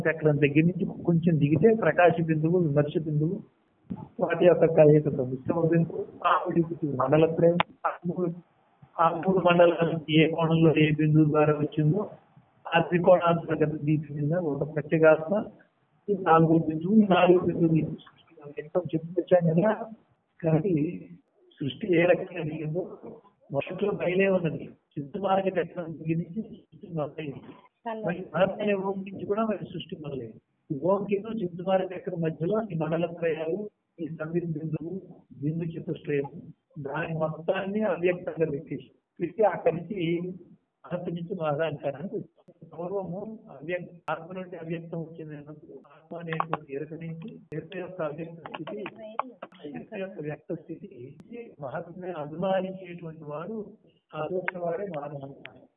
చక్రం దగ్గర నుంచి కొంచెం దిగితే ప్రకాశ బిందువు విమర్శ బిందువు వాటి యొక్క కలయికతో మిశ్రమ బిందువు ఆ విడికి మండల ప్రేమ ఆ మూడు ఆ మూడు మండలాల నుంచి ఏ కోణంలో ఏ బిందువు ద్వారా వచ్చిందో ఆ త్రికోణాంతర్గత దీపి మీద ఒక ప్రత్యేగాత్మ ఈ నాలుగు బిందువు ఈ నాలుగు బిందువులు ఈ సృష్టి మొత్తం చెప్పుకొచ్చాను కదా కానీ సృష్టి ఏ రకంగా జరిగిందో మొదట్లో బయలే ఉన్నది సిద్ధ మార్గ చక్రం దగ్గర నుంచి సృష్టి మొదలైంది మరి భారతీయ ఓం నుంచి కూడా మరి సృష్టి మొదలైంది ఈ ఓంకి చింతమార చక్రం మధ్యలో ఈ మండల త్రయాలు ఈ సంవిధ బిందువు బిందు చతుష్టయం దాని మొత్తాన్ని అవ్యక్తంగా పెట్టేసి పెట్టి అక్కడి నుంచి అనంత నుంచి మాదాంకారానికి వచ్చాం పూర్వము అవ్యక్త ఆత్మ నుండి అవ్యక్తం వచ్చింది అన్నప్పుడు ఆత్మ అనేటువంటి ఎరుక నుంచి ఎరుక యొక్క అవ్యక్త స్థితి ఎరుక యొక్క వ్యక్త స్థితి మహాత్మే అభిమానించేటువంటి వాడు ఆదర్శవాడే మానవ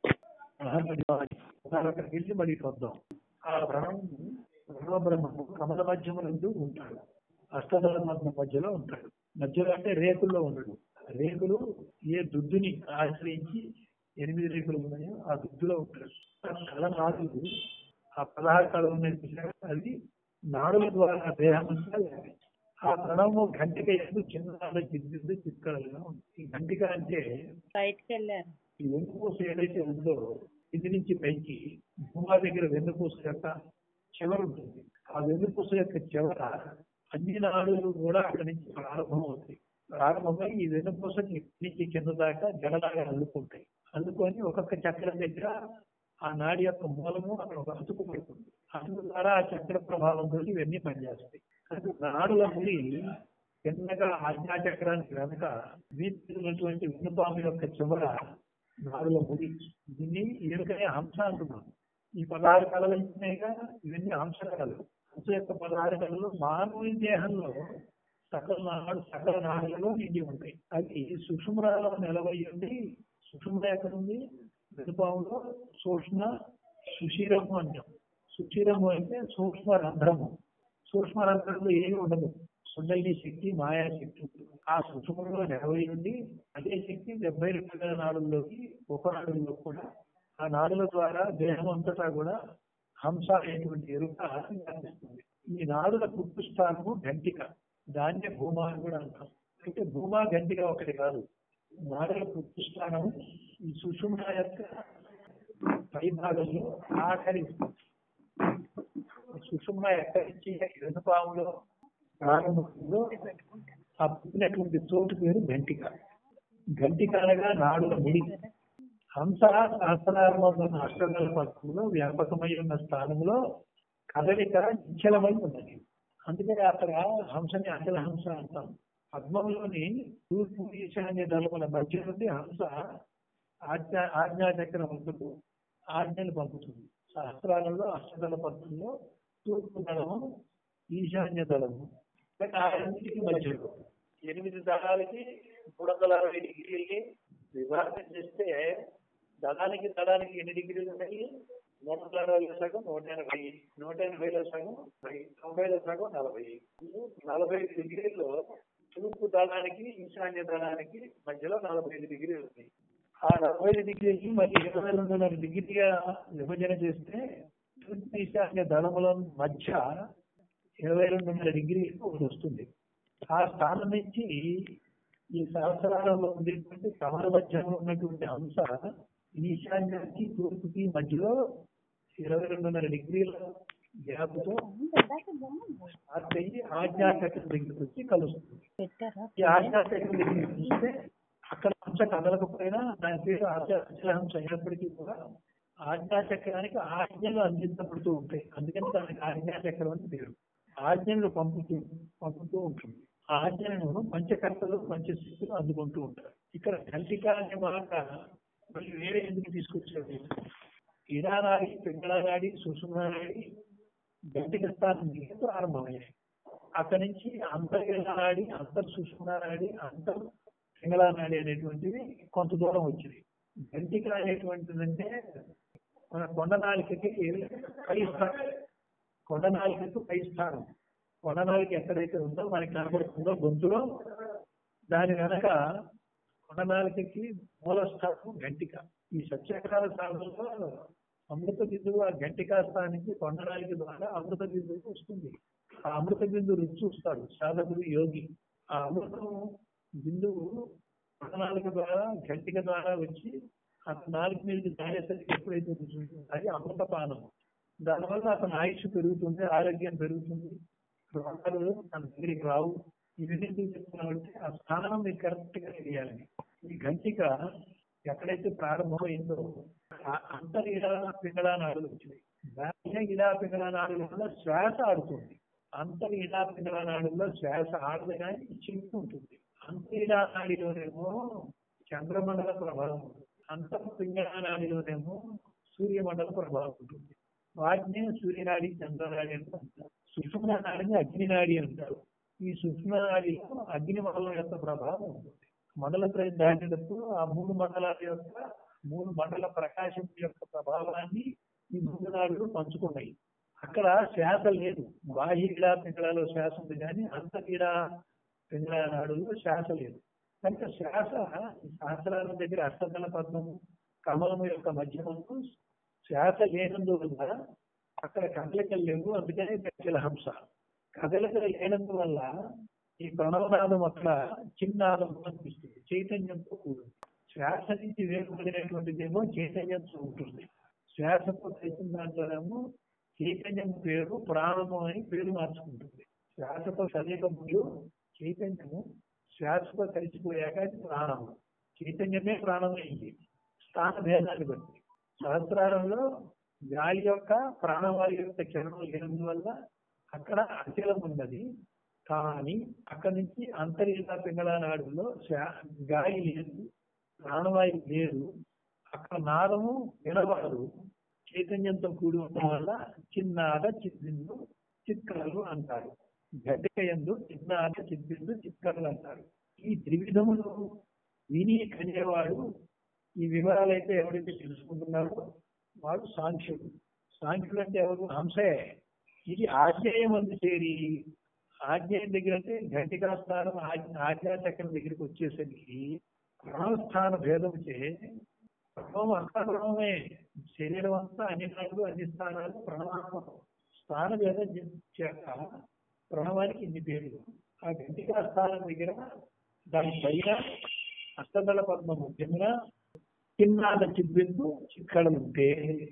అక్కడికి వెళ్ళి మళ్ళీ వద్దాం ఆ బ్రహ్మం బ్రహ్మబ్రహ్మము కమల మధ్యములందు ఉంటాడు అష్టదళ మధ్య మధ్యలో ఉంటాడు మధ్యలో అంటే రేకుల్లో ఉండడు రేకులు ఏ దుద్దుని ఆశ్రయించి ఎనిమిది రేకులు ఉన్నాయో ఆ దుద్దులో ఉంటాడు ఆ కళ నాడులు ఆ పదహారు కళ ఉన్నాయి చూసారా, అది నాడుల ద్వారా దేహం అంతా వ్యాపించింది. ఆ ప్రణవము గంటిక ఎందుకు చిన్న చిద్దిద్దు చిత్కళగా ఉంది ఈ గంటిక అంటే బయటికి వెళ్ళారు ఈ వెన్నుపూస ఏదైతే ఉందో ఇది నుంచి పైకి భూమా దగ్గర వెన్నుపూస యొక్క చివర ఉంటుంది ఆ వెన్నుపూస యొక్క చివర అన్ని నాడులు కూడా అక్కడి నుంచి ప్రారంభం అవుతాయి ప్రారంభమై ఈ వెన్నుపూసకి నుంచి కింద దాకా జడలాగా అల్లుకుంటాయి అల్లుకొని ఒక్కొక్క చక్రం దగ్గర ఆ నాడి యొక్క మూలము అక్కడ ఒక అతుకు పడుతుంది అతుకు ద్వారా ఆ చక్ర ప్రభావంతో ఇవన్నీ పనిచేస్తాయి అది నాడుల ముడి చిన్నగా ఆజ్ఞాచక్రానికి వెనక వీటినటువంటి వెన్నుపాము యొక్క చివర నాడుల ముడి దీన్ని ఎరుకనే హంస అంటున్నాం ఈ పదహారు కళలు ఇచ్చినాయిగా ఇవన్నీ హంస కళలు హంస యొక్క పదహారు కళలు మానవుని దేహంలో సకల నాడు సకల నాడులలో నిండి ఉంటాయి అది సుషుమ్రాలో నిలవై ఉండి సుషుమ్ర ఎక్కడ ఉంది వెనుపాములో సూక్ష్మ సుశీరము అంటాం సుశీరము అంటే సూక్ష్మ రంధ్రము సూక్ష్మ రంధ్రంలో ఏమి ఉండదు సుండలి శక్తి మాయా శక్తి ఉంటుంది. ఆ సుషుమంలో నెలవై ఉండి అదే శక్తి డెబ్బై రెండు వేల నాడుల్లోకి ఉపనాడుల్లో కూడా ఆ నాడుల ద్వారా దేహం అంతటా కూడా హంస అనేటువంటి ఎరుక వ్యాపిస్తుంది ఈ నాడుల పుట్టుస్థానము గంటిక దాన్నే భూమా అని కూడా అంటాం అయితే భూమా గంటిక ఒకటి కాదు నాడుల పుట్టుస్థానం ఈ సుషుమ్న యొక్క పై భాగంలో ఆఖరి సుషుమ్న ఎక్కడి నుంచి వెనుపాములో ప్రారంభంలో ఆ పుట్టినటువంటి చోటు పేరు గంటిక గంటిక అనగా నాడుల ముడి హంస సహస్రారంభం అష్టదళ పక్షంలో వ్యాపకమై ఉన్న స్థానంలో కదలిక నిశ్చలమై ఉన్నది అందుకని అక్కడ హంసని అచల హంస అంటాం పద్మంలోని తూర్పు ఈశాన్య దళముల మధ్య నుండి హంస ఆజ్ఞా ఆజ్ఞాచక్రం వద్దకు ఆజ్ఞలు పంపుతుంది సహస్రాలలో అష్టదళ పద్మంలో తూర్పు దళము ఈశాన్య దళము బట్ ఆ రెండింటికి మధ్యలో ఎనిమిది దళాలకి మూడు వందల అరవై డిగ్రీలకి విభాగం చేస్తే దళానికి దళానికి ఎన్ని డిగ్రీలు ఉన్నాయి నూట వందల అరవైలో సగం నూట ఎనభై నూట ఎనభైలో సగం నలభై తొంభైలో సగం నలభై నలభై ఐదు డిగ్రీల్లో తూర్పు దళానికి ఈశాన్య దళానికి మధ్యలో నలభై ఐదు డిగ్రీలు ఉన్నాయి ఆ నలభై ఐదు డిగ్రీలకి మరి ఇరవై రెండున్నర డిగ్రీగా విభజన చేస్తే తూర్పు ఈశాన్య దళముల మధ్య ఇరవై రెండున్నర డిగ్రీలకు ఒకటి వస్తుంది ఆ స్థానం నుంచి ఈ సహస్రాలలో ఉండేటువంటి కమల మధ్యంలో ఉన్నటువంటి అంశ ఈశాన్యానికి తూర్పుకి మధ్యలో ఇరవై రెండున్నర డిగ్రీల గ్యాప్తో స్టార్ట్ అయ్యి ఆజ్ఞాచక్రం దగ్గరికి వచ్చి కలుస్తుంది పెట్టారా ఈ ఆజ్ఞాచక్రం దగ్గరికి చూస్తే అక్కడ అంశ కదలకపోయినా దాని పేరు అచలహంస అయినప్పటికీ కూడా ఆజ్ఞాచక్రానికి ఆజ్ఞలు అందించబడుతూ ఉంటాయి అందుకని దానికి ఆజ్ఞాచక్రం అని పేరు ఆజ్ఞలు పంపుతూ పంపుతూ ఉంటుంది ఆ ఆజ్ఞలను పంచకర్తలు పంచశక్తులు అందుకుంటూ ఉంటారు ఇక్కడ కంటిక అనే మాట మళ్ళీ వేరే ఎందుకు తీసుకొచ్చారు ఇరానాడి పింగళనాడి సుషుమ్నాడి గంటిక స్థానం నుంచి ప్రారంభమయ్యాయి అక్కడి నుంచి అంతర్గనాడి అంతర్ సుషుమ్నాడి అంతర్ పింగళనాడి అనేటువంటివి కొంత దూరం వచ్చింది గంటిక అనేటువంటిదంటే మన కొండనాలికకి పై స్థానం కొండనాలికకు పై స్థానం కొండనాలిక ఎక్కడైతే ఉందో మనకి కనబడుతుందో గొంతులో దాని వెనక కొండనాలికకి మూల స్థానం గంటిక ఈ సత్యాగ్రహాల సాధనలో అమృత బిందువు ఆ గంటికా స్థానికి కొండనాలిక ద్వారా అమృత బిందువు వస్తుంది ఆ అమృత బిందువు రుచి చూస్తాడు సాధకుడు యోగి ఆ అమృతం బిందువు కొండనాలిక ద్వారా గంటిక ద్వారా వచ్చి అతని నాలుగు మీదకి జారేసరికి ఎప్పుడైతే రుచి ఉంటుందో అది అమృతపానం దానివల్ల అతని ఆయుష్ పెరుగుతుంది ఆరోగ్యం పెరుగుతుంది రోగాలు తన దగ్గరికి రావు ఇవి ఎందుకు చెప్తున్నామంటే ఆ స్థానం మీకు కరెక్ట్ గా తెలియాలని ఈ గంటిక ఎక్కడైతే ప్రారంభమైందో ఆ అంతర్ఇడా పింగళా నాడులు వచ్చినాయి బాహ్య ఇడా పింగళా నాడుల వల్ల శ్వాస ఆడుతుంది అంతర్ ఇడా పింగళా నాడుల్లో శ్వాస ఆడదు కానీ చింపు ఉంటుంది అంతరిడా నాడిలోనేమో చంద్రమండల ప్రభావం ఉంటుంది అంతర్ పింగళా నాడిలోనేమో సూర్యమండల ప్రభావం ఉంటుంది వాటిని సూర్యనాడి చంద్రనాడి అని అంటారు సుషుమ్న నాడిని అగ్నినాడి అంటారు ఈ సుషుమ్న నాడిలో అగ్ని మండలం యొక్క ప్రభావం ఉంటుంది మండల త్రయం దాటినప్పుడు ఆ మూడు మండలాల యొక్క మూడు మండల ప్రకాశం యొక్క ప్రభావాన్ని ఈ మూడు నాడులు పంచుకున్నాయి అక్కడ శ్వాస లేదు బాహ్య ఇడా పింగళాలో శ్వాస ఉంది కానీ అంతర్ఇడా పింగళ నాడులో శ్వాస లేదు కనుక శ్వాస ఈ శాస్త్రాల దగ్గర అష్టదళ పద్మము కమలము యొక్క మధ్యమందు శ్వాస లేనందువల్ల అక్కడ కదలికలు లేవు అందుకనే గట్టిల హంస కదలికలు లేనందువల్ల ఈ ప్రణవనాదం అక్కడ చిన్నాదం అనిపిస్తుంది చైతన్యంతో కూడింది శ్వాస నుంచి వేరుపడినటువంటిదేమో చైతన్యంతో ఉంటుంది శ్వాసతో కలిసిన దాంట్లోనేమో చైతన్యం పేరు ప్రాణము అని పేరు మార్చుకుంటుంది శ్వాసతో కలియక ముందు చైతన్యము శ్వాసతో కలిసిపోయాక అది ప్రాణము చైతన్యమే ప్రాణమైంది స్థాన భేదాన్ని బట్టి సహస్రారంలో గాలి యొక్క ప్రాణవాయు యొక్క కిరణం లేనందువల్ల అక్కడ అచలం ఉన్నది కానీ అక్కడి నుంచి అంతర్గత పింగళ నాడుల్లో శ్వా- గాలి లేదు ప్రాణవాయువు లేదు అక్కడ నాదము వినబడదు చైతన్యంతో కూడి ఉండడం వల్ల చిన్నాద చిద్దిందు చిత్కలలు అంటారు గడ్డిక ఎందు చిన్నాద చిద్దిందు చిత్కలలు అంటారు ఈ త్రివిధములు విని కనేవాడు ఈ వివరాలైతే ఎవరైతే తెలుసుకుంటున్నారో వాడు సాంఖ్యుడు సాంఖ్యుడు అంటే ఎవరు హంసే ఇది ఆజ్ఞేయం అందు చేరి ఆజ్ఞేయం దగ్గర అంటే ఘటికా స్థానం ఆజ్ఞ- ఆజ్ఞాచక్రం దగ్గరికి వచ్చేసరికి ప్రాణస్థాన భేదం చే ప్రణవం అంతా ప్రణవమే శరీరం అంతా అన్ని నాలుగు అన్ని స్థానాలు ప్రణవాత్మకం స్థాన భేదం చే- చేత ప్రణవానికి ఇన్ని పేర్లు ఆ ఘటికా స్థానం దగ్గర దాని పైన అష్టదళ పద్మ మధ్యమున చిన్నాద చిద్బిందు చిక్కడలు ఉంటే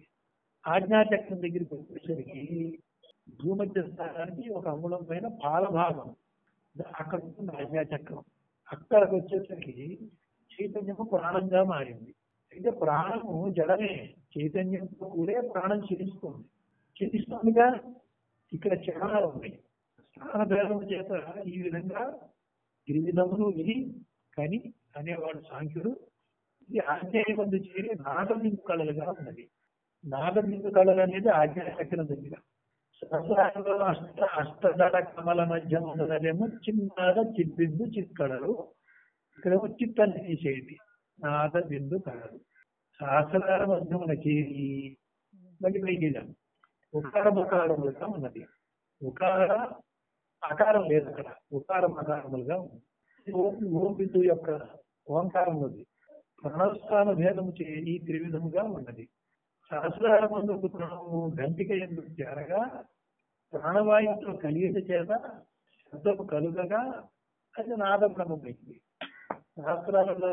ఆజ్ఞాచక్రం దగ్గరికి వచ్చేసరికి భూమధ్య స్థానానికి ఒక అంగుళం పైన పాలభాగం అక్కడ ఉంటుంది ఆజ్ఞాచక్రం అక్కడికి వచ్చేసరికి చైతన్యము ప్రాణంగా మారింది అయితే ప్రాణము జడమే చైతన్యంతో కూడే ప్రాణం చెలిస్తుంది చెలిస్తుందిగా ఇక్కడ చరణాలు ఉన్నాయి స్థాన భేదం చేత ఈ విధంగా గిరిజనములు విని కని అనేవాడు సాంఖ్యుడు ఇది ఆజ్ఞాయమందు చేరి నాగబిందు కళలుగా ఉన్నది నాగబిందు కళలు అనేది ఆజ్ఞాచక్రం దగ్గర సహస్రాలలో అష్ట అష్టదళ కమల మధ్య ఉన్నదేమో చిన్నగా చిద్బిందు చిత్కళలు ఇక్కడేమో చిత్తాన్ని తీసేయండి నాద బిందు కళలు సహస్రాల మధ్యమున చేరి మళ్ళీ పైకి వెళ్ళాం ఉకార మకారములుగా ఉన్నది ఉకార అకారం లేదు అక్కడ ఉకారం అకారములుగా ఉంది ఓం ఓం బిందువు యొక్క ఓంకారం ఉంది ప్రణవస్థాన భేదము చే ఈ త్రివిధముగా ఉన్నది సహస్రాల మందు ప్రణవము గంటిక ఎందుకు చేరగా ప్రాణవాయువుతో కలిగిన చేత శబ్దము కలుగగా అది నాద బ్రహ్మమైంది సహస్రాలలో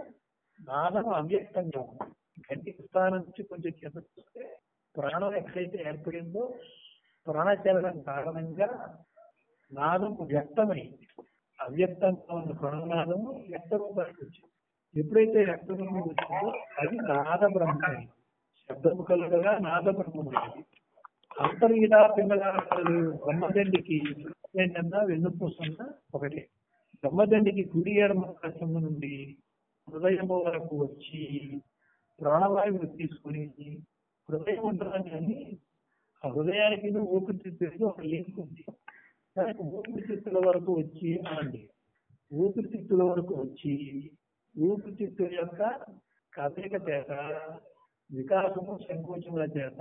నాదం అవ్యక్తంగా ఉంది గంటిక స్థానం నుంచి కొంచెం కింద చూస్తే ప్రాణం ఎక్కడైతే ఏర్పడిందో ప్రాణచలనం కారణంగా నాదం వ్యక్తమైంది అవ్యక్తంగా ఉన్న ప్రణనాదము వ్యక్త రూపానికి వచ్చింది ఎప్పుడైతే వ్యక్త రూపం వచ్చిందో అది నాద బ్రహ్మమైంది శబ్దము కలుగగా నాద బ్రహ్మమైంది అంతర్గత పింగళాలు బ్రహ్మదండికి ఏంటన్నా వెన్నుపూసన్న ఒకటే బ్రహ్మదండికి కుడి ఎడమ కష్టము నుండి హృదయము వరకు వచ్చి ప్రాణవాయువు తీసుకుని హృదయం ఉంటుందని కానీ ఆ హృదయానికి ఊపిరితిత్తులకి ఒక లింక్ ఉంది దానికి ఊపిరితిత్తుల వరకు వచ్చి అనండి ఊపిరితిత్తుల వరకు వచ్చి ఊపిరితిత్తుల యొక్క కదలిక చేత వికాసము సంకోచముల చేత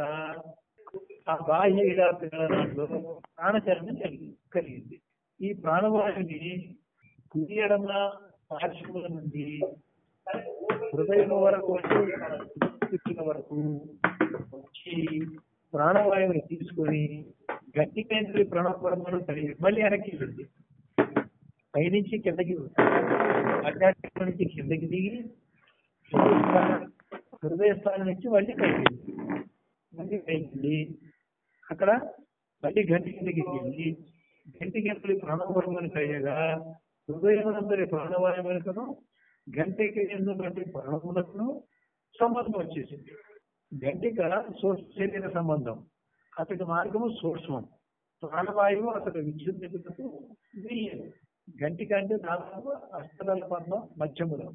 ఆ బాహ్య ఇడా పిల్లలలో ప్రాణచలనం కలిగి- కలిగింది ఈ ప్రాణవాయుని కుడి ఎడమ పార్శ్వముల నుండి హృదయం వరకు వచ్చి స్థితుల వరకు వచ్చి ప్రాణవాయువుని తీసుకొని గట్టి కేంద్రీ ప్రణపరమను కలిగి మళ్ళీ వెనక్కి వెళ్ళింది పైనుంచి కిందకి ఆధ్యాత్మిక నుంచి కిందకి దిగి హృదయ స్థానం- హృదయ స్థానం నుంచి మళ్ళీ పైకి వెళ్ళింది మళ్ళీ పైకి వెళ్ళి అక్కడ మళ్ళీ గంటి కిందకి వెళ్ళి గంటి కిందకి ప్రాణపరమని కలిగగా హృదయమునందరి ప్రాణవాయువులకును గంటకి ఎందుకంటే ప్రాణములకు సంబంధం వచ్చేసింది గంటిక సూక్ష్మ శరీర సంబంధం అతడి మార్గము సూక్ష్మం ప్రాణవాయువు అతడు విద్యుత్తుకు వీయదు గంటిక అంటే దాదాపు అష్టదళ పద్మం మధ్యములో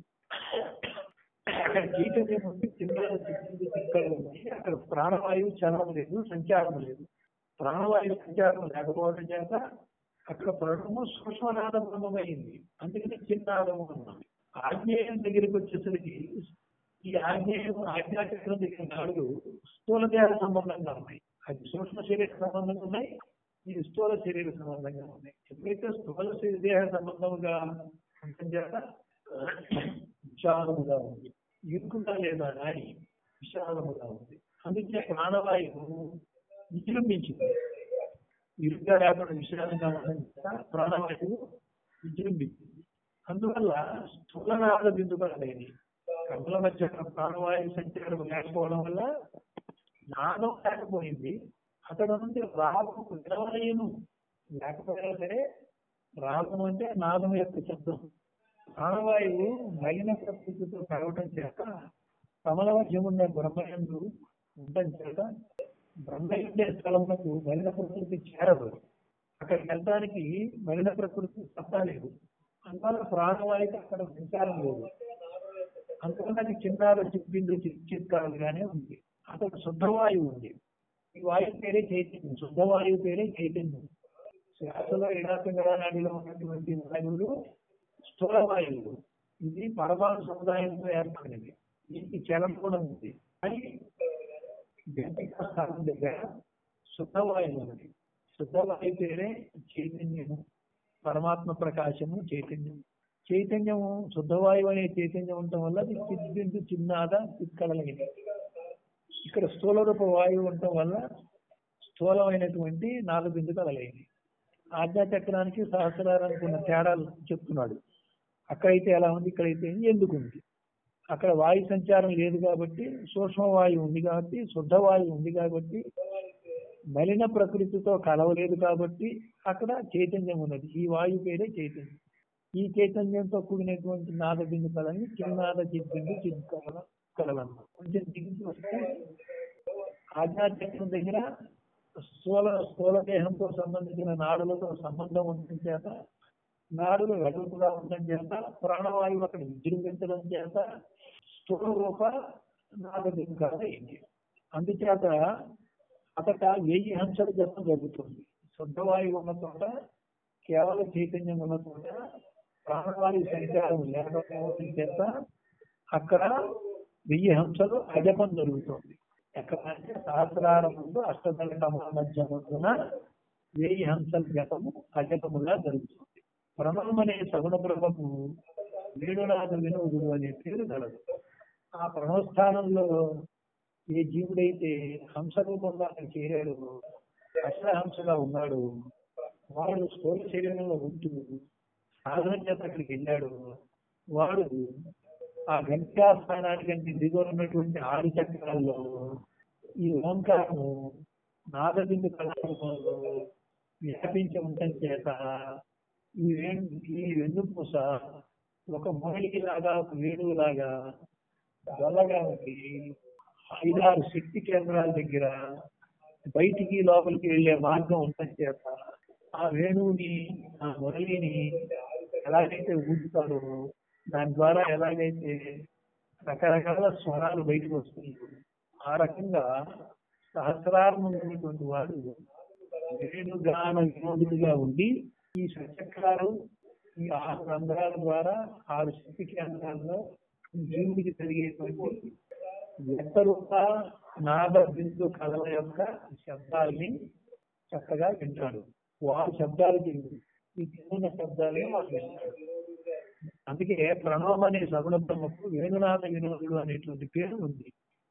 అక్కడ చైతన్యం ఉంది కింద ఇక్కడ ఉంది అక్కడ ప్రాణవాయువు చలనం లేదు సంచారం లేదు ప్రాణవాయువు సంచారం లేకపోవడం చేత అక్కడ ప్రణము సూక్ష్మనాద బ్రహ్మమైంది అందుకని చిన్నాదము అన్నాం ఆగ్నేయం దగ్గరికి వచ్చేసరికి ఈ ఆగ్నేయం ఆజ్ఞాచక్రం దగ్గర నాలుగు స్థూల దేహ సంబంధంగా ఉన్నాయి అది సూక్ష్మ శరీర సంబంధంగా ఉన్నాయి ఈ స్థూల శరీర సంబంధంగా ఉన్నాయి ఎప్పుడైతే స్థూల శరీర దేహ సంబంధముగా ఉండటం చేత విశాలముగా ఉంది ఇరుకుగా లేదా నాడి విశాలముగా ఉంది అందుకే ప్రాణవాయువు విజృంభించింది ఇరుగ్గా లేకుండా విశాలంగా ఉండడం చేత ప్రాణవాయువు విజృంభించింది అందువల్ల స్థూలనాద బిందుగా లేని కళ్ళ మధ్య ప్రాణవాయు సంచారం లేకపోవడం వల్ల నాదం లేకపోయింది అక్కడ నుండి రాగం వినవలయను లేకపోయినా సరే రాగం అంటే నాదం యొక్క శబ్దం ప్రాణవాయువు మలిన ప్రకృతితో కలవటం చేత కమల మధ్యం ఉన్న బ్రహ్మయందు ఉండటం చేత బ్రహ్మయుండే స్థలములకు మలిన ప్రకృతి చేరదు అక్కడికి వెళ్ళడానికి మలిన ప్రకృతి సత్తా లేదు అందువల్ల ప్రాణవాయువుకి అక్కడ సంచారం లేదు అందువల్ల అది చిన్నాలు చిప్పింది చిత్కాలుగానే ఉంది అక్కడ శుద్ధవాయువు ఉంది ఈ వాయువు పేరే చైతన్యం శుద్ధవాయువు పేరే చైతన్యం శ్వాసలో ఇడాపింగళ నాడిలో ఉన్నటువంటి వాయువులు స్థూల వాయువులు ఇది పరమాణు సముదాయంతో ఏర్పడినది దీనికి చలం కూడా ఉంది కానీ గంటిక స్థానం దగ్గర శుద్ధవాయువు ఉంది శుద్ధవాయు పేరే చైతన్యము పరమాత్మ ప్రకాశము చైతన్యం చైతన్యము శుద్ధవాయువు అనే చైతన్యం ఉండటం వల్ల అది చిద్బిందు చిన్నాద చిత్కడలైంది ఇక్కడ స్థూల రూప వాయువు ఉండటం వల్ల స్థూలమైనటువంటి నాలుగు బిందు కలలైంది ఆజ్ఞాచక్రానికి సహస్రారానికి ఉన్న తేడాలు చెప్తున్నాడు అక్కడైతే ఎలా ఉంది ఇక్కడైతే ఎందుకు ఉంది అక్కడ వాయు సంచారం లేదు కాబట్టి సూక్ష్మ వాయువు ఉంది కాబట్టి శుద్ధ వాయువు ఉంది కాబట్టి మలిన ప్రకృతితో కలవలేదు కాబట్టి అక్కడ చైతన్యం ఉన్నది ఈ వాయువు పేరే చైతన్యం ఈ చైతన్యంతో కూడినటువంటి నాద బిందు కళని చిన్నాద చిద్బిందు చిద్ కళ కలవన్నమాట కొంచెం దిగుతూ వస్తే ఆజ్ఞాచక్రం దగ్గర స్థూల స్థూల దేహంతో సంబంధించిన నాడులతో సంబంధం ఉండటం చేత నాడులు వెడల్పుగా ఉండటం చేత ప్రాణవాయువు అక్కడ విజృంభించడం చేత స్థూల రూప నాగలింగా అయింది అందుచేత అతట వెయ్యి హంసల జపం జరుగుతుంది శుద్ధవాయువు ఉన్న చోట కేవలం చైతన్యం ఉన్న చోట ప్రాణవాయు సంచారం లేకపోవడం చేత అక్కడ వెయ్యి హంసలు అజపం జరుగుతుంది ఎక్కడ అంటే సహస్రారం ముందు అష్టదళ కమల మధ్య ముందున వెయ్యి హంసల జపము అజపముగా జరుగుతుంది ప్రణవం అనే సగుణ ప్రభకు వేణునాథ వినోదుడు అనే పేరు గలదు ఆ ప్రణవస్థానంలో ఏ జీవుడైతే హంస రూపంలో అక్కడ చేరాడు అష్టహంసగా ఉన్నాడు వాడు స్థూల శరీరంలో ఉంటూ సాధన చేత అక్కడికి వెళ్ళాడు వాడు ఆ ఘంటాస్థానానికంటే దిగువ ఉన్నటువంటి ఆరు చక్రాల్లో ఈ ఓంకారము నాదబిందు కళారూపంలో వ్యాపించి ఉండటం చేత ఈ వేణు ఈ వెన్నుపూస ఒక లాగా ఒక వేణువులాగా గొల్లగా ఉంది ఐదారు శక్తి కేంద్రాల దగ్గర బయటికి లోపలికి వెళ్లే మార్గం ఉండటం చేత ఆ వేణువుని ఆ మురళిని ఎలాగైతే ఊదుతారో దాని ద్వారా ఎలాగైతే రకరకాల స్వరాలు బయటకు వస్తాయి ఆ రకంగా సహస్రారం ఉన్నటువంటి వాడు వేణుగాన వినోదుడిగా ఉండి ఈ సచక్రాలు ఈ ఆరు రంధ్రాల ద్వారా ఆరు శక్తి కేంద్రాల్లో జీవుడికి కలిగేటువంటి వ్యక్తరూప నాద బిందు కథల యొక్క శబ్దాల్ని చక్కగా వింటాడు వారు శబ్దాలు తిండు ఈ తిన్న శబ్దాలే వారు వింటాడు అందుకే ప్రణవం అనే సగుణ బ్రహ్మకు వేణునాథ వినోదుడు అనేటువంటి పేరు ఉంది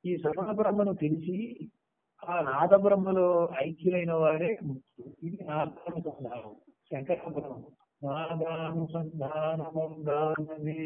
ఈ సగుణ బ్రహ్మను తెలిసి ఆ నాద బ్రహ్మలో ఐక్యులైన వారే ముక్తులు ఇది నాదానుసంధానం శంకర బ్రహ్మం నాదానుసంధానమే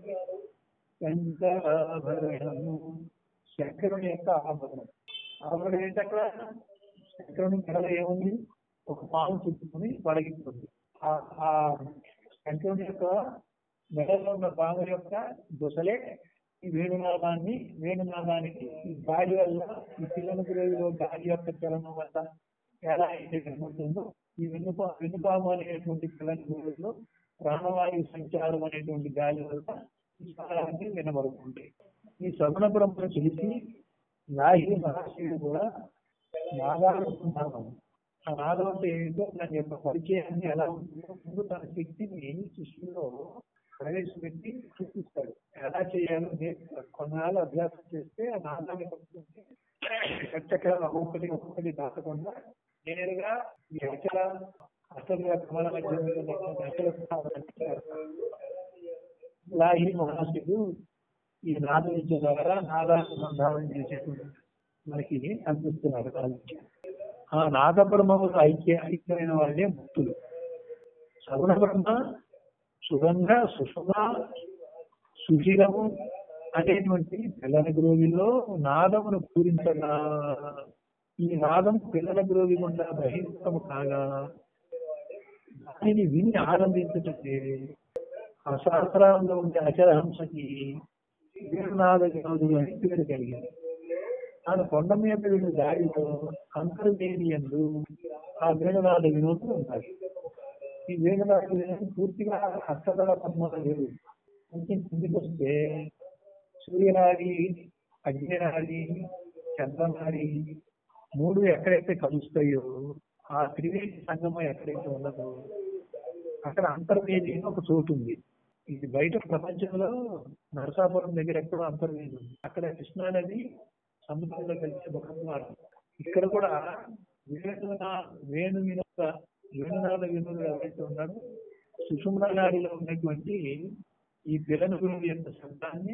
శంకరాభరణము శంకరుని యొక్క ఆభరణం ఆభరణం ఏంటి అక్కడ శంకరుని మెడలో ఏముంది ఒక పాము చుట్టుకుని పడగిస్తుంది ఆ ఆ శంకరుని యొక్క మెడలో ఉన్న పాము యొక్క దొసలే ఈ వేణునాదాన్ని వేణునాదానికి ఈ గాలి వల్ల ఈ పిల్లల గురిలో గాలి యొక్క చలనం వల్ల ఎలా అయితే కనబడుతుందో ఈ వెనుప వెనుపాము అనేటువంటి పిల్లల గురిలో ప్రాణవాయు సంచారం అనేటువంటి గాలి వల్ల ఈ స్వరాన్ని వినబడుతుంటాయి ఈ శ్రవణ బ్రహ్మను తెలిసి నాహి మహర్షులు కూడా నాదానుకుంటున్నాను ఆ నాదం అంటే ఏంటో దాని యొక్క పరిచయాన్ని ఎలా ఉంటుందో ముందు తన శక్తిని శిష్యుల్లో ప్రవేశపెట్టి చూపిస్తాడు ఎలా చేయాలో నేర్పుతాడు కొన్నాళ్ళు అభ్యాసం చేస్తే ఆ నాదాన్ని పట్టుకుంటే చక్కగా ఒక్కొక్కటి ఒక్కొక్కటి దాటకుండా నేరుగా ఈ అచల అసలు కమల మధ్య ఉన్నటువంటి అచల స్థానానికి ఇలా ఈ మహర్షులు ఈ నాద విద్య ద్వారా నాదాన్ని సంధానం చేసేటువంటి మనకి అందిస్తున్నారు కాలేజీ ఆ నాద బ్రహ్మములు ఐక్య ఐక్యమైన వాళ్ళే ముక్తులు సగుణ బ్రహ్మ సుగంధ సుషుమ సుశీలము అనేటువంటి పిల్లల గ్రోవిలో నాదమును పూరించగా ఈ నాదం పిల్లల గ్రోవి గుండా బహిర్గతము కాగా దానిని విని ఆనందించుతుంటే ఆ శాస్త్రాలలో ఉండే అచరహంసకి వీరనాథ వినోదులు అని పేరు కలిగింది తాను కొండ మీద వెళ్ళిన దారిలో అంతర్వేది ఎందు ఆ వేణునాథ వినోదులు ఉన్నాయి ఈ వేణునాథ వినోదం పూర్తిగా హస్తదళ పద్మాల లేవు కొంచెం కిందికి వస్తే సూర్యనాడి అగ్నినాడి చంద్రనాడి మూడు ఎక్కడైతే కలుస్తాయో ఆ త్రివేది సంగమం ఎక్కడైతే ఉన్నదో అక్కడ అంతర్వేది అని ఒక చోటు ఉంది ఇది బయట ప్రపంచంలో నరసాపురం దగ్గర ఎక్కడో అంతర్వేది ఉంది అక్కడ కృష్ణా నది సముద్రంలో కలిసే ముఖద్వారం ఇక్కడ కూడా వేణునా వేణు వినోద వేణునాథ వినోదుడు ఎవరైతే ఉన్నాడో సుషుమ్న నాడిలో ఉన్నటువంటి ఈ పిల్లల గురువు యొక్క శబ్దాన్ని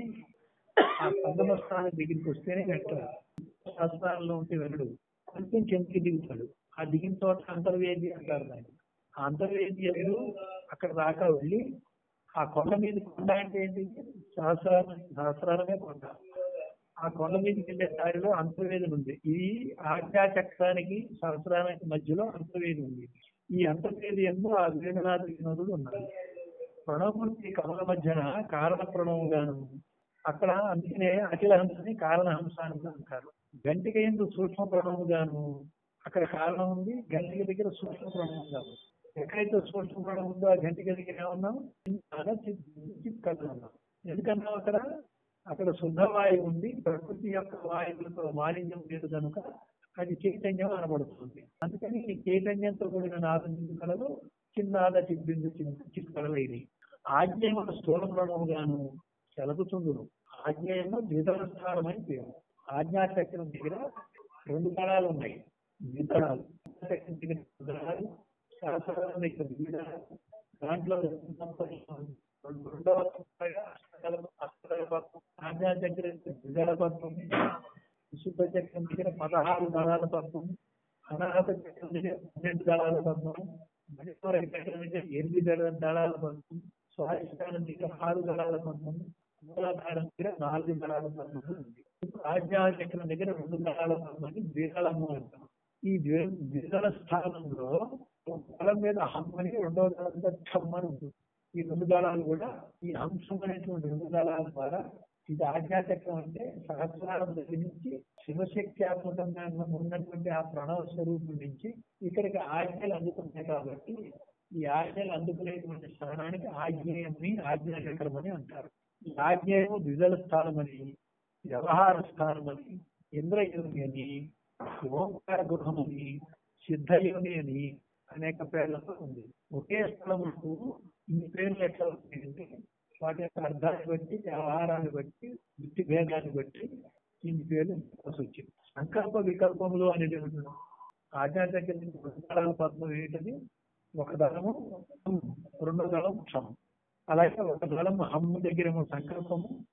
ఆ సంగమ స్థానం దగ్గరికి వస్తేనే వెంటాడు శాస్త్రాల్లో ఉంటే వెళ్ళడు కొంచెం కిందకి దిగుతాడు ఆ దిగిన చోట అంతర్వేది అంటారు దాన్ని ఆ అంతర్వేది ఎందు అక్కడ దాకా వెళ్ళి ఆ కొండ మీద కొండ అంటే ఏంటి సహస్రారం సహస్రారమే కొండ ఆ కొండ మీదకి వెళ్ళే దారిలో అంతర్వేది ఉంది ఇది ఆజ్ఞా చక్రానికి సహస్రానికి మధ్యలో అంతర్వేది ఉంది ఈ అంతర్వేది ఎందు ఆ వేణునాథ వినోదుడు ఉన్నారు ప్రణవమూర్తి కమల మధ్యన కారణ ప్రణవంగాను అక్కడ అందుకనే అఖిల హంసని కారణ హంస అని అంటారు గంటిక ఎందు సూక్ష్మ ప్రణవముగాను అక్కడ కారణం ఉంది గంటిక దగ్గర సూక్ష్మ ప్రణవంగాను ఎక్కడైతే సూక్ష్మ ప్రణవం ఉందో ఆ గంటిక దగ్గర ఏమన్నాం చిత్ కళ్ళు ఉన్నాం ఎందుకన్నాం అక్కడ అక్కడ శుద్ధ వాయువు ఉంది ప్రకృతి యొక్క వాయువులతో మాలిన్యం లేదు కనుక అది చైతన్యం అనబడుతుంది అందుకని ఈ చైతన్యంతో కూడిన నాదం కళలు చిన్నాద చిబ్బిందు చిత్కళలు ఇది ఆజ్ఞయముల స్థూల ప్రణముగాను సెలవుతుందును ఆజ్ఞేయము ద్వితల స్థానం అని పేరు ఆజ్ఞాచక్రం దగ్గర రెండు దళాలు ఉన్నాయి ద్వితళాలు చక్రం దగ్గర దళాలు శాస్త్రం దగ్గర ద్విదళాలు దాంట్లో రెండవ ఆజ్ఞా చక్రం ద్విదళ పద్మం విశుద్ధ చక్రం దగ్గర పదహారు దళాల పద్మం అనాహత చక్రం దగ్గర పన్నెండు దళాల పద్మం మణిపూర చక్రం దగ్గర ఎనిమిది దళాల పద్మం స్వాధిష్టానం దగ్గర ఆరు దళాల పద్మం మూలాధారం దగ్గర నాలుగు దళాల పద్మం ఉంది ఆజ్ఞా చక్రం దగ్గర రెండు దళాల పద్మని ద్విదళము అంటాం ఈ ద్విదళ స్థానంలో దళం మీద హమ్మని రెండవ దళంతో ఛమ్మని ఉంటుంది ఈ రెండు దళాలు కూడా ఈ అంశం అనేటువంటి రెండు దళాల ద్వారా ఇది ఆజ్ఞాచక్రం అంటే సహస్రారం దగ్గర నుంచి శివశక్త్యాత్మకంగా ఉన్నటువంటి ఆ ప్రణవ స్వరూపం నుంచి ఇక్కడికి ఆజ్ఞలు అందుతున్నాయి కాబట్టి ఈ ఆజ్ఞలు అందుకునేటువంటి స్థానానికి ఆజ్ఞేయమని ఆజ్ఞాచక్రం అని అంటారు ఈ ఆజ్ఞేయము ద్విదళ స్థానం అని వ్యవహార స్థానం అని ఇంద్రయోని అని ఓంకార గృహం అని సిద్ధయోని అని అనేక పేర్లతో ఉంది ఒకే స్థలములకు ఇన్ని పేర్లు ఎట్లా వస్తాయంటే వాటి యొక్క అర్థాన్ని బట్టి వ్యవహారాన్ని బట్టి వృత్తి భేదాన్ని బట్టి ఇన్ని పేర్లు వచ్చింది సంకల్ప వికల్పములు అనేటువంటి ఆధ్యాత్మిక దళాల పద్మం ఏంటది ఒక దళము రెండో దళం క్షమం అలాగే ఒక దళం హమ్ము దగ్గర సంకల్పము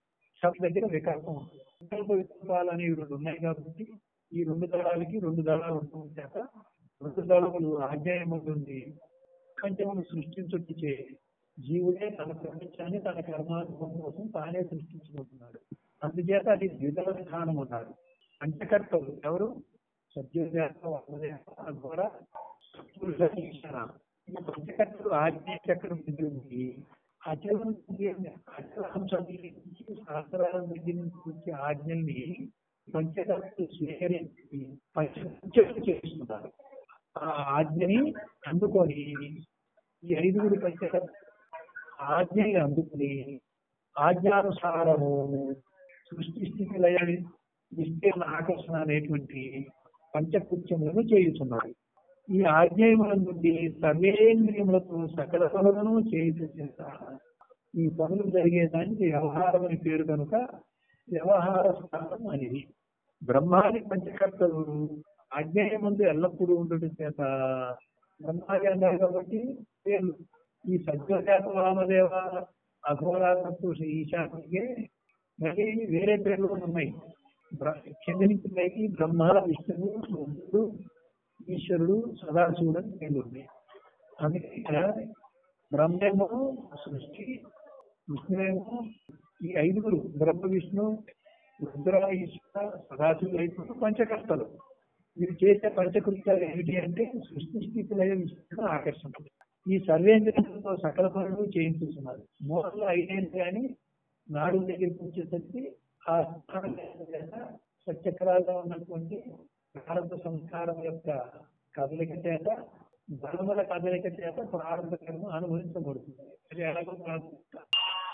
షప్ దగ్గర వికల్పం ఉంటుంది వికల్ప వికల్పాలు అనేవి రెండు ఉన్నాయి కాబట్టి ఈ రెండు దళాలకి రెండు దళాలు ఉండడం చేత రెండు దళములు ఆజ్ఞాయం ఉంటుంది ప్రపంచమును సృష్టించుటిచే జీవుడే తన ప్రపంచాన్ని తన కర్మానుభవం కోసం తానే సృష్టించుకుంటున్నాడు అందుచేత అది ద్విదళ విధానం ఉన్నారు పంచకర్తలు ఎవరు సత్యోజాత వామదేవ అఘోర పురుష ఈశ్వర ఈ పంచకర్తలు ఆజ్ఞ చక్రం ఉంటుంది అచలం అచలం చదివించి శాస్త్రాల దగ్గర నుంచి వచ్చే ఆజ్ఞల్ని పంచకర్తలు స్వీకరించి పంచకర్తలు చేస్తున్నారు ఆ ఆజ్ఞని అందుకొని ఈ ఐదుగురు పంచకర్త ఆజ్ఞని అందుకుని ఆజ్ఞానుసారము సృష్టి స్థితి లయ విస్తీర్ణ ఆకర్షణ అనేటువంటి పంచకృత్యములను చేయుచున్నారు ఈ ఆజ్ఞయముల నుండి సర్వేంద్రియములతో సకల పనులను చేయుట చేత ఈ పనులు జరిగేదానికి వ్యవహారం అని పేరు కనుక వ్యవహార స్థానం అనేది బ్రహ్మాది పంచకర్తలు ఆజ్ఞేయ ముందు ఎల్లప్పుడూ ఉండటం చేత బ్రహ్మాది అన్నారు కాబట్టి పేర్లు ఈ సత్యశాత వామదేవ అఘోరాత్మకు ఈశానికే మళ్ళీ వేరే పేర్లు కూడా ఉన్నాయి బ్ర- కింద నుంచి పైకి బ్రహ్మ విష్ణువు రుద్రుడు ఈశ్వరుడు సదాశివుడు అని పేర్లు ఉన్నాయి అందుకే ఇక్కడ బ్రహ్మేమో సృష్టి విష్ణువేమో ఈ ఐదుగురు బ్రహ్మ విష్ణు రుద్ర ఈశ్వర సదాశివుడు ఐదుగురు పంచకర్తలు వీరు చేసే పంచకృత్యాలు ఏమిటి అంటే సృష్టి స్థితిలో విష్ణుడు ఆకర్షణ ఈ సర్వేంద్రియంతో సకల పనులు చేయించుతున్నారు మూలంలో ఐదేళ్ళు కానీ నాడు దగ్గరికి వచ్చేసరికి ఆ స్థానం చేత సత్యకరాలుగా ఉన్నటువంటి ప్రారంభ సంస్కారం యొక్క కదలిక చేత ధర్మల కదలిక చేత ప్రారంభ కర్మ అనుభవించబడుతుంది అది ఎలాగో ప్రారంభిస్తారు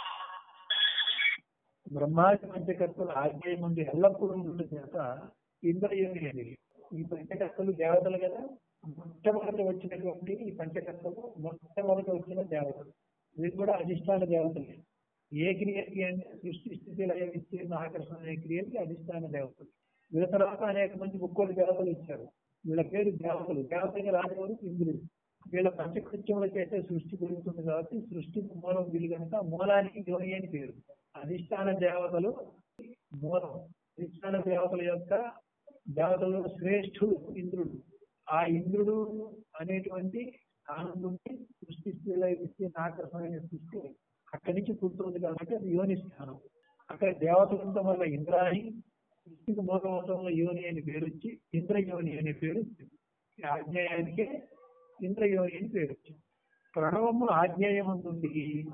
బ్రహ్మాది పంచకర్తలు ఆజ్ఞ ముందు ఎల్లప్పుడూ ఉండే చేత ఇంద్రియం అనేది ఈ పంచకర్తలు దేవతలు కదా మొట్టమొదటి వచ్చినటువంటి ఈ పంచకర్తలు మొట్టమొదటి వచ్చిన దేవతలు వీరు కూడా అధిష్టాన దేవతలే ఏ క్రియకి అంటే సృష్టి స్థితి లయ విస్తీర్ణ ఆకర్షణ అనే క్రియకి అధిష్టాన దేవతలు వీళ్ళ తర్వాత అనేక మంది ముక్కోటి దేవతలు ఇచ్చారు వీళ్ళ పేరు దేవతలు దేవతగా రాజవారు ఇంద్రుడు వీళ్ళ పంచకృత్యముల చేసే సృష్టి పెరుగుతుంది కాబట్టి సృష్టికి మూలం వీళ్ళు కనుక మూలానికి యోని అని పేరు అధిష్టాన దేవతలు మూలం అధిష్టాన దేవతల యొక్క దేవతలలో శ్రేష్ఠుడు ఇంద్రుడు ఆ ఇంద్రుడు అనేటువంటి స్థానం నుండి సృష్టి స్థితిలో విస్తీర్ణ ఆకర్షణ సృష్టి అక్కడి నుంచి పుడుతుంది కాబట్టి అది యోని స్థానం అక్కడ దేవతలంతా వల్ల ఇంద్రాని సృష్టికి మూలమవటం వల్ల యోని అని పేరు వచ్చి ఇంద్రయోని అనే పేరు వచ్చింది ఈ ఆజ్ఞేయానికే ఇంద్రయోని అని పేరు వచ్చింది ప్రణవము ఆజ్ఞేయం ఉంటుంది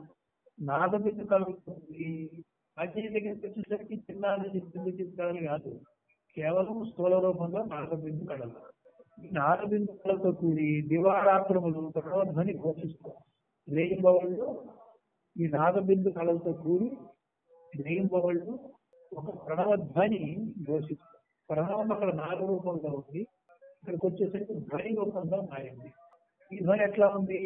నాదబిందు కలుగుతుంది ఆజ్ఞేయ దగ్గరికి వచ్చేసరికి చిన్నాది చిన్న చిత్రాలు కాదు కేవలం స్థూల రూపంలో నాదబిందు కళలు ఈ నాదబిందు కళతో కూడి దివారాత్రములు ప్రణవధ్వని ఘోషిస్తారు రేయింబవళ్ళు ఈ నాదబిందు కళలతో కూడి రేయింబవళ్ళు ఒక ప్రణవధ్వని ఘోషిస్తారు ప్రణవం అక్కడ నాద రూపంలో ఉంది ఇక్కడికి వచ్చేసరికి ధ్వని రూపంలో మారింది ఈ ధ్వని ఎట్లా ఉంది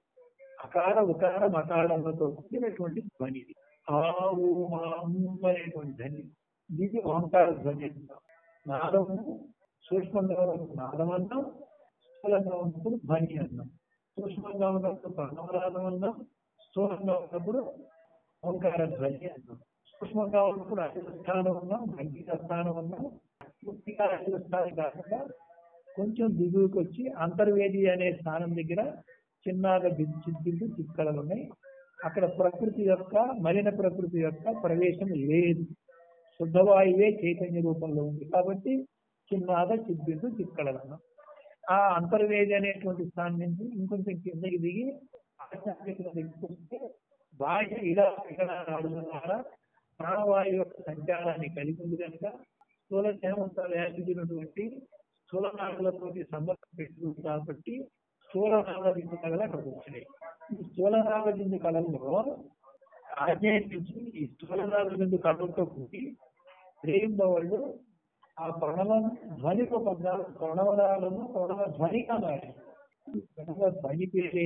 అకార ఉకార మకారాలతో కూడినటువంటి ధ్వని ఇది ఆ ఊ, మా, ఊ అనేటువంటి ధ్వని ఇది ఓంకార ధ్వని అంటాం నాదము సూక్ష్మంగా ఉన్నప్పుడు నాదం అన్నాం స్థూలంగా ఉన్నప్పుడు ధ్వని అన్నాం సూక్ష్మంగా ఉన్నప్పుడు ప్రణవనాదం అన్నాం స్థూలంగా ఉన్నప్పుడు ఓంకార ధ్వని అన్నాం సూక్ష్మంగా ఉన్నప్పుడు అఖిల స్థానం ఉన్నాం అంకిత స్థానం ఉన్నాం పూర్తిగా అఖిల స్థానం కాకుండా కొంచెం దిగువకి వచ్చి అంతర్వేది అనే స్థానం దగ్గర చిన్నగా చిద్దిండు చిక్కడలు ఉన్నాయి అక్కడ ప్రకృతి యొక్క మలిన ప్రకృతి యొక్క ప్రవేశం లేదు శుద్ధవాయువే చైతన్య రూపంలో ఉంది కాబట్టి చిన్నగా చిద్దిండు చిక్కడలను ఆ అంతర్వేది అనేటువంటి స్థానం నుంచి ఇంకొంచెం కిందకి దిగి ఆధ్యాత్మిక దగ్గరికి వస్తే బాహ్య ఇలా ఇక్కడ నాడుల ద్వారా ప్రాణవాయు యొక్క సంచారాన్ని కలిగి ఉంది కనుక స్థూల దేవంతాలు ఏర్పడినటువంటి స్థూల నాడులతోటి సంబంధం పెట్టుకుంది కాబట్టి స్థూల నాగబిందు కళలు అక్కడికి వచ్చినాయి ఈ స్థూల నాగబిందు కళల్లో ఆజ్ఞాయం నుంచి ఈ స్థూల నాగబిందు కళలతో కూడి రేయింబవళ్ళు ఆ ప్రణవ ధ్వని రూపంగా ప్రణవరాలను ప్రణవ ధ్వనిగా మారాయి ఈ ప్రణవ ధ్వని పేరే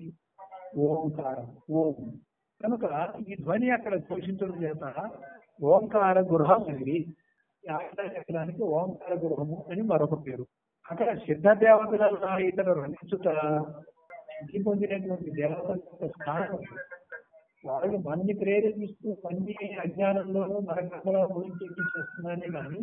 ఓంకారం ఓం కనుక ఈ ధ్వని అక్కడ పోషించడం చేత ఓంకార గృహం అనేది ఈ ఆయుధ చక్రానికి ఓంకార గృహము అని మరొక పేరు అక్కడ సిద్ధ దేవతల ఇతర రణించుట సిద్ధి పొందినటువంటి దేవతల యొక్క స్థానం వాళ్ళు మనని ప్రేరేపిస్తూ మన్ని అజ్ఞానంలో మన కర్మల గురించి చేస్తున్నారే కానీ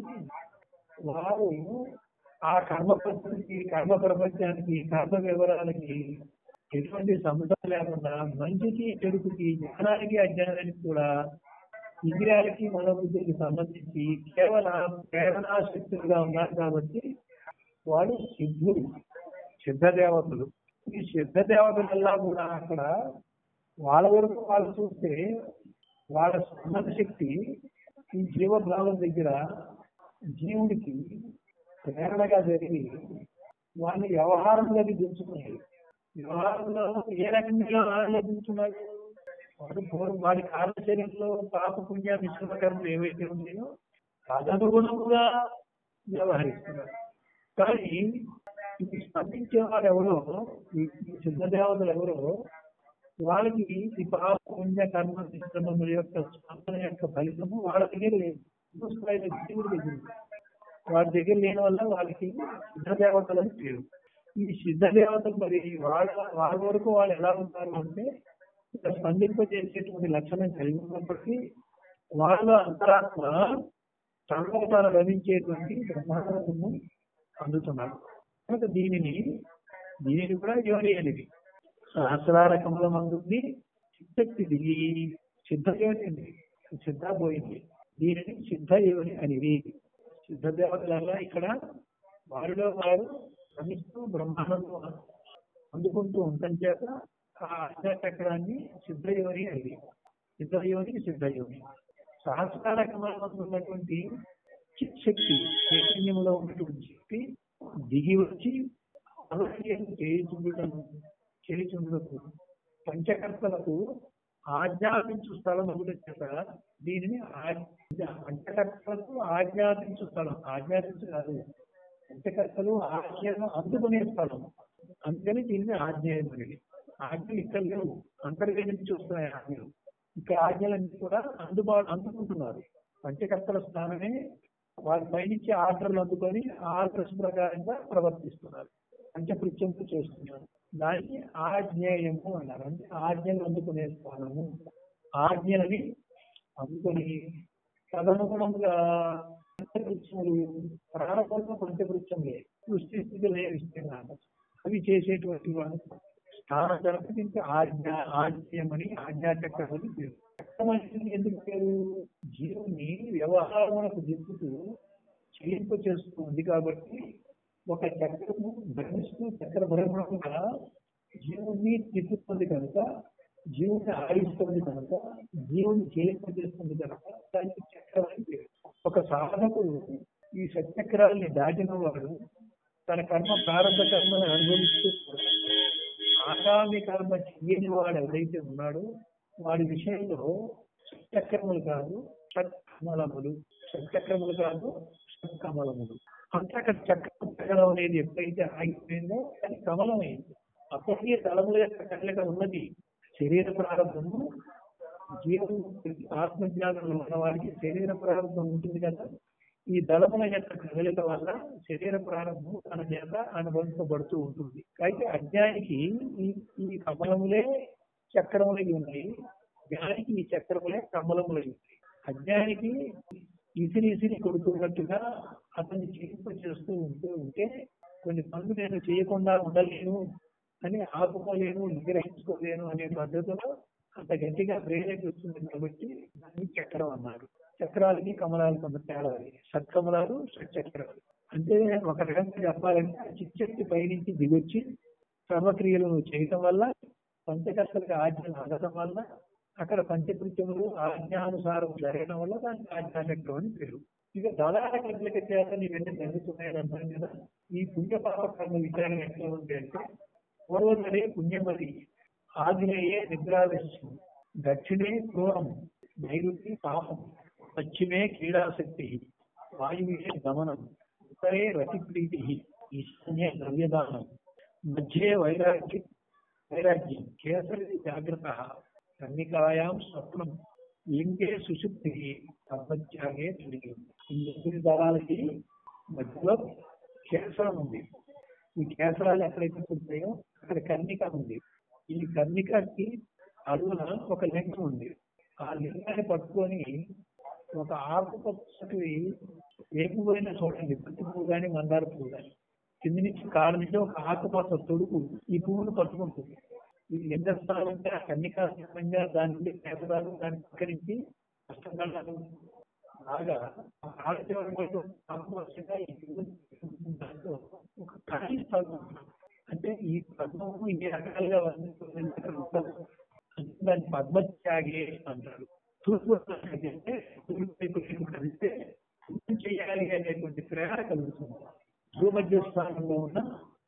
వారు ఆ కర్మ పద్ధతికి కర్మ ప్రపంచానికి కర్మ వివరాలకి ఎటువంటి సంబంధం లేకుండా మంచికి చెడుకుకి జ్ఞానానికి అజ్ఞానానికి కూడా ఇంద్రియాలకి మనోబుద్ధికి సంబంధించి కేవలం ప్రేరణా శక్తులుగా ఉన్నారు కాబట్టి వాడు సిద్ధుడు సిద్ధ దేవతలు ఈ సిద్ధ దేవతలల్లా కూడా అక్కడ వాళ్ళ వరకు వాళ్ళు చూస్తే వాళ్ళ స్పందన శక్తి ఈ జీవభావం దగ్గర జీవుడికి ప్రేరణగా జరిగి వాళ్ళని వ్యవహారంలోకి దించుకున్నాయి వ్యవహారంలో ఏ రకంగా దించుకున్నాడు వాడు పూర్వం వాడి కాలచర్యంలో పాప పుణ్య విశ్వకర్మలు ఏవైతే ఉన్నాయో తదనుగుణముగా వ్యవహరిస్తున్నారు కానీ ఇది స్పందించే వారు ఎవరో ఈ ఈ సిద్ధదేవతలు ఎవరో వాళ్ళకి ఈ పాప పుణ్య కర్మ విశ్రమముల యొక్క స్పందన యొక్క ఫలితము వాళ్ళ దగ్గర లేదు స్థాయిలో జీవుడి దగ్గర ఉంది. వాడి దగ్గర లేని వల్ల వాళ్ళకి సిద్ధ దేవతలు అని పేరు ఈ సిద్ధ దేవతలు మరి వాళ్ళ వాళ్ళ వరకు వాళ్ళు ఎలా ఉంటారు అంటే ఇక్కడ స్పందింపజేసేటువంటి లక్షణం కలిగి ఉన్నప్పటికీ వాళ్ళ అంతరాత్మ తనలో తాను లభించేటువంటి బ్రహ్మాండము అందుతున్నారు కనుక దీనిని దీనిని కూడా యోని అనేది సహస్రార కమలం అందుంది చిత్తక్తిది సిద్ధ యోని సిద్ధ పోయింది దీనిని సిద్ధ యోని అనేది సిద్ధ దేవతల ఇక్కడ వారిలో వారు రమిస్తూ బ్రహ్మాండంలో అందుకుంటూ ఉండటం చేత ఆ అధ్యాచక్రాన్ని సిద్ధయోని అనేది సిద్ధయోని సిద్ధయోని సహస్రార కమలం ఉన్నటువంటి చిత్ శక్తి చైతన్యంలో ఉన్నటువంటి శక్తి దిగి వచ్చి అవశ్యం చేయుచుండటం చేయుచుండటకు పంచకర్తలకు ఆజ్ఞాపించు స్థలం ఒకటి చేత దీనిని ఆజ్ఞ- పంచకర్తలకు ఆజ్ఞాపించు స్థలం ఆజ్ఞాపించు కాదు పంచకర్తలు ఆజ్ఞను అందుకునే స్థలం అందుకని దీన్ని ఆజ్ఞాయమని ఆజ్ఞలు ఇక్కడ లేవు అంతర్గతించి వస్తున్నాయి ఆజ్ఞలు ఇక్కడ ఆజ్ఞలన్నీ కూడా అందుబాటు అందుకుంటున్నారు పంచకర్తల స్థానమే వారి పైనుంచి ఆర్డర్లు అందుకొని ఆ ఆర్డర్స్ ప్రకారంగా ప్రవర్తిస్తున్నారు పంచకృత్యంతో చేస్తున్నారు దాన్ని ఆజ్ఞేయము అన్నారు అంటే ఆజ్ఞలు అందుకునే స్థానము ఆజ్ఞలని అందుకొని తదనుగుణంగా పంచకృత్యములు ప్రారంభంలో పంచకృత్యములే సృష్టి స్థితిలో విస్తీర్ణాలు అవి చేసేటువంటి వాడు స్థానం కనుక దీనికి ఆజ్ఞ ఆజ్ఞయమని ఆజ్ఞాచక్రమని పేరు చక్రమని ఎందుకు పేరు జీవుని వ్యవహారములకు దిద్దుతూ చెల్లింప చేస్తుంది కాబట్టి ఒక చక్రము భ్రమిస్తూ చక్ర భ్రమణంగా జీవుని తిప్పుతుంది కనుక జీవుని ఆడిస్తుంది కనుక జీవుని చేయింప చేస్తుంది కనుక దానికి చక్రం అని పేరు ఒక సాధకుడు ఈ సచక్రాల్ని దాటిన వాడు తన కర్మ ప్రారంభ కర్మను అనుభవిస్తూ కూడా ఆగామి కర్మ చెయ్యని వాడు ఎవరైతే ఉన్నాడో వాడి విషయంలో సత్యక్రములు కాదు సత్కమలములు సత్యక్రములు కాదు సత్కమలములు అంటే అక్కడ చక్రం పెట్టడం అనేది ఎప్పుడైతే ఆగిపోయిందో అది కమలమైంది అప్పటికే తలముల యొక్క కదలిక ఉన్నది శరీర ప్రారంభము జీవం ఆత్మజ్ఞానంలో ఉన్న వారికి శరీర ప్రారంభం ఉంటుంది కదా ఈ దళముల యొక్క కదలిక వల్ల శరీర ప్రారంభం తన చేత అనుభవించబడుతూ ఉంటుంది అయితే అజ్ఞానికి ఈ ఈ కమలములే చక్రములై ఉన్నాయి జ్ఞానికి ఈ చక్రములే కమలములై ఉన్నాయి అజ్ఞానికి ఇసిరి ఇసిరి కొడుతున్నట్టుగా అతన్ని చేయింప చేస్తూ ఉంటూ ఉంటే కొన్ని పనులు నేను చేయకుండా ఉండలేను అని ఆపుకోలేను నిగ్రహించుకోలేను అనే పద్ధతిలో అంత గట్టిగా ప్రేరేపిస్తుంది కాబట్టి దాన్ని చక్రం అన్నారు చక్రాలకి కమలాలు కొంత తేడా ఉంది. సత్కమలాలు సచ్చక్రాలు అంటే ఒక రకంగా చెప్పాలంటే ఆ చిచ్చక్తి పైనుంచి దిగొచ్చి సర్వక్రియలను చేయటం వల్ల పంచకర్తలకు ఆజ్ఞలు అందడం వల్ల అక్కడ పంచకృత్యములు ఆజ్ఞానుసారం జరగడం వల్ల దానికి ఆజ్ఞాచక్రం అని పేరు ఇక దళాల కదలిక చేత ఇవన్నీ జరుగుతున్నాయని అంటాం కదా ఈ పుణ్య పాప కర్మ విచారణ ఎట్లా ఉంది అంటే పూర్వదనే పుణ్యమది ఆగ్నేయే నిద్రాదర్శనం దక్షిణే క్రూరం నైరుతి పాపం పశ్చిమే క్రీడాశక్తి వాయువే గమనం ఉత్తరే రతిప్రీతి ఈశాన్యే ద్రవ్యదానం మధ్యే వైరాగ్యం వైరాగ్యం కేసరి జాగ్రత్త కన్నికాయాం స్వప్నం లింగే సుశుద్ధి అపత్యాగే తిరిగి ఈ ఎనిమిది దళాలకి మధ్యలో కేసరం ఉంది ఈ కేసరాలు ఎక్కడైతే పుడతాయో అక్కడ కర్ణిక ఉంది ఈ కర్ణికకి అడుగున ఒక లింగం ఉంది ఆ లింగాన్ని పట్టుకొని ఒక ఆకుపచ్చటి ఏకుపోయిన చూడండి బంతి పువ్వు కానీ మందార పువ్వు కానీ కింది నుంచి కాళ్ళ నుంచి ఒక ఆకుపచ్చ తొడుగు ఈ పువ్వును పట్టుకుంటుంది ఈ లింగ స్థానం ఉంటే ఆ కన్నికాసంగా దాని నుండి పేదరాలు దాన్ని పక్కరించి కష్టపడాలి బాగా ఆడచేవారి కోసం ఆకుపచ్చగా ఈ పువ్వుని దాంట్లో ఒక ఖాళీ స్థలం ఉంటుంది. అంటే ఈ పద్మము ఇన్ని రకాలుగా వర్ణించబడింది అంటే దాన్ని పద్మత్యాగే అంటారు తూర్పు అంటే తూర్పు వైపు వైపు కలిస్తే ఏం చేయాలి అనేటువంటి ప్రేరణ కలుగుతుంది భూమధ్య స్థానంలో ఉన్న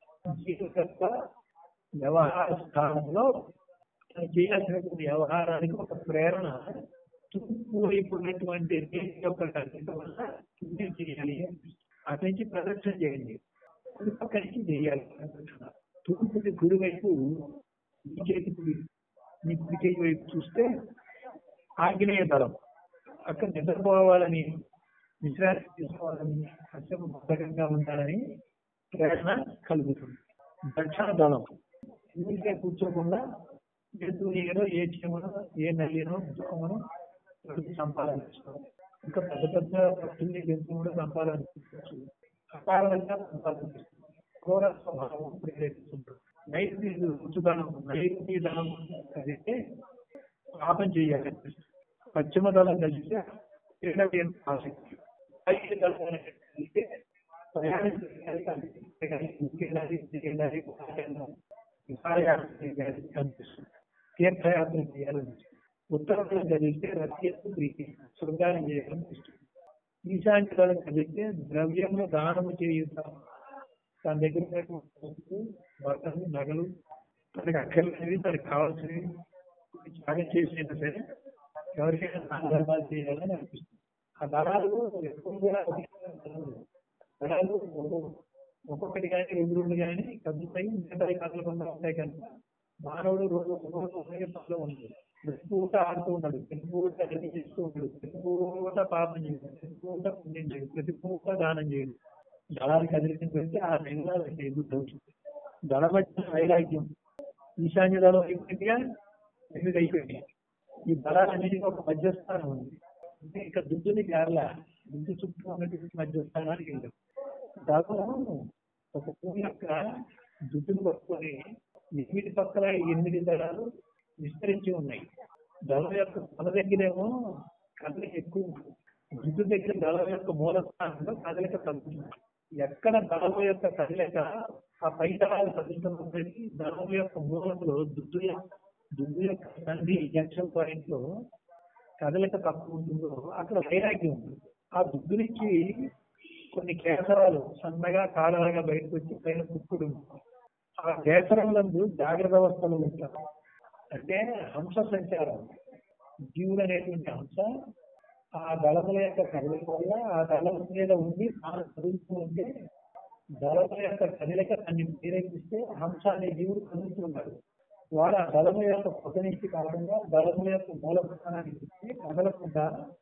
జీవిత వ్యవహార స్థానంలో తను చేయాల్సినటువంటి వ్యవహారానికి ఒక ప్రేరణ తూర్పు వైపు ఉన్నటువంటి దేశం యొక్క కదలిక వల్ల ఏం చేయాలి అటు నుంచి ప్రదర్శన చేయండి కుడి పక్క నుంచి చేయాలి ప్రదర్శన తూర్పుకి కుడి వైపు ఈ చేతికి మీ కుడి చేతి వైపు చూస్తే ఆగ్నేయ దళం అక్కడ నిద్రపోవాలని విశ్రాంతి తీసుకోవాలని అత్యంత బద్ధకంగా ఉండాలని ప్రేరణ కలుగుతుంది దక్షిణ దళం ఊరికే కూర్చోకుండా జంతువు ఏదో ఏ చీమనో ఏ నల్లినో దుఃఖమనో వాటికి సంపాదించుకోవాలి ఇంకా పెద్ద పెద్ద పక్షుల్ని జంతువు కూడా సంపాదించుకోవచ్చు అకారణంగా సంపాదించుకోవచ్చు క్రూర స్వభావం ప్రేరేపిస్తుంటుంది నైరుతి రుచుదనం నైరుతి దళం కలిగితే పాపం చేయాలి పశ్చిమ దళం కలిగితే క్రీడవేం ఆసక్తి ఐదు దళం కలిగితే ప్రయాణం చేయాలి కానీ ఇంకెళ్ళాలి ఇంకెళ్ళాలి విహారయాత్ర చేయాలి అనిపిస్తుంది తీర్థయాత్ర చేయాలని ఉత్తరం కలిగితే రథయత్తు ప్రీతి శృంగారం చేయాలనిపిస్తుంది ఈశాన్య దళం కలిగితే ద్రవ్యమును దానము చేయుట తన దగ్గర ఉన్నటువంటి వస్తువులు, బట్టలు నగలు తనకి అక్కర్లేనివి తనకి కావాల్సినవి త్యాగం చేసినా సరే ఎవరికైనా దాన ధర్మాలు చేయాలని అనిపిస్తుంది ఆ దళాలు ఎక్కువ కూడా అధికంగా ఉండవు. దళాలు ఒక్కొక్క- ఒక్కొక్కటి కానీ రెండు రెండు కానీ కదులుతాయి మిగతా కదలకుండా ఉంటాయి కనుక మానవుడు రోజు రోజు ఒకే పనిలో ఉంది ప్రతి పూట ఆడుతూ ఉన్నాడు ప్రతి పూట అన్ని చేస్తూ ఉన్నాడు ప్రతి పూట పాపం చేయడు ప్రతి పూట పుణ్యం చేయడు ప్రతి పూట దానం చేయడు దళాలు కదిలించిన పెడితే ఆ రంగాలకి ఎదుగుతూ ఉంటుంది దళ మధ్య వైరాగ్యం ఈశాన్య దళం అయిపోయిందిగా ఎనిమిది అయిపోయింది ఈ దళాలన్నిటికీ ఒక మధ్యస్థానం ఉంది అంటే ఇక దుడ్డుని గారల దుడ్డు చుట్టూ ఉన్నటువంటి మధ్యస్థానానికి వెళ్ళాం దళం ఒక పువ్వు యొక్క దుడ్డును పట్టుకొని ఎనిమిది పక్కల ఎనిమిది దళాలు విస్తరించి ఉన్నాయి దళం యొక్క తల దగ్గరేమో కదలిక ఎక్కువ ఉంటుంది దుడ్డు దగ్గర దళం యొక్క మూల స్థానంలో కదలిక తగ్గుతుంది ఎక్కడ దళం యొక్క కదలిక ఆ పై దళాలు కదులుతున్నప్పటికీ దళం యొక్క మూలంలో దుడ్డు యొక్క దుడ్డు యొక్క సంధి జంక్షన్ పాయింట్ లో కదలిక తక్కువ ఉంటుందో అక్కడ వైరాగ్యం ఉంటుంది ఆ దుడ్డు నుంచి కొన్ని కేసరాలు సన్నగా కాలాలుగా బయటకు వచ్చి పైన కుక్కుడు ఉంటుంది. ఆ కేసరములందు జాగ్రత్త అవస్థలు ఉంటారు అంటే హంస సంచారం జీవుడు అనేటువంటి హంస ఆ దళముల యొక్క కదలిక వల్ల ఆ దళం మీద ఉండి తాను కదులుతూ ఉంటే దళముల యొక్క కదలిక తన్ని ప్రేరేపిస్తే హంస అనే జీవుడు కదులుతున్నాడు వాడు ఆ దళము యొక్క పొగనిచ్చి కారణంగా దళముల యొక్క మూల స్థానానికి వచ్చి కదలకుండా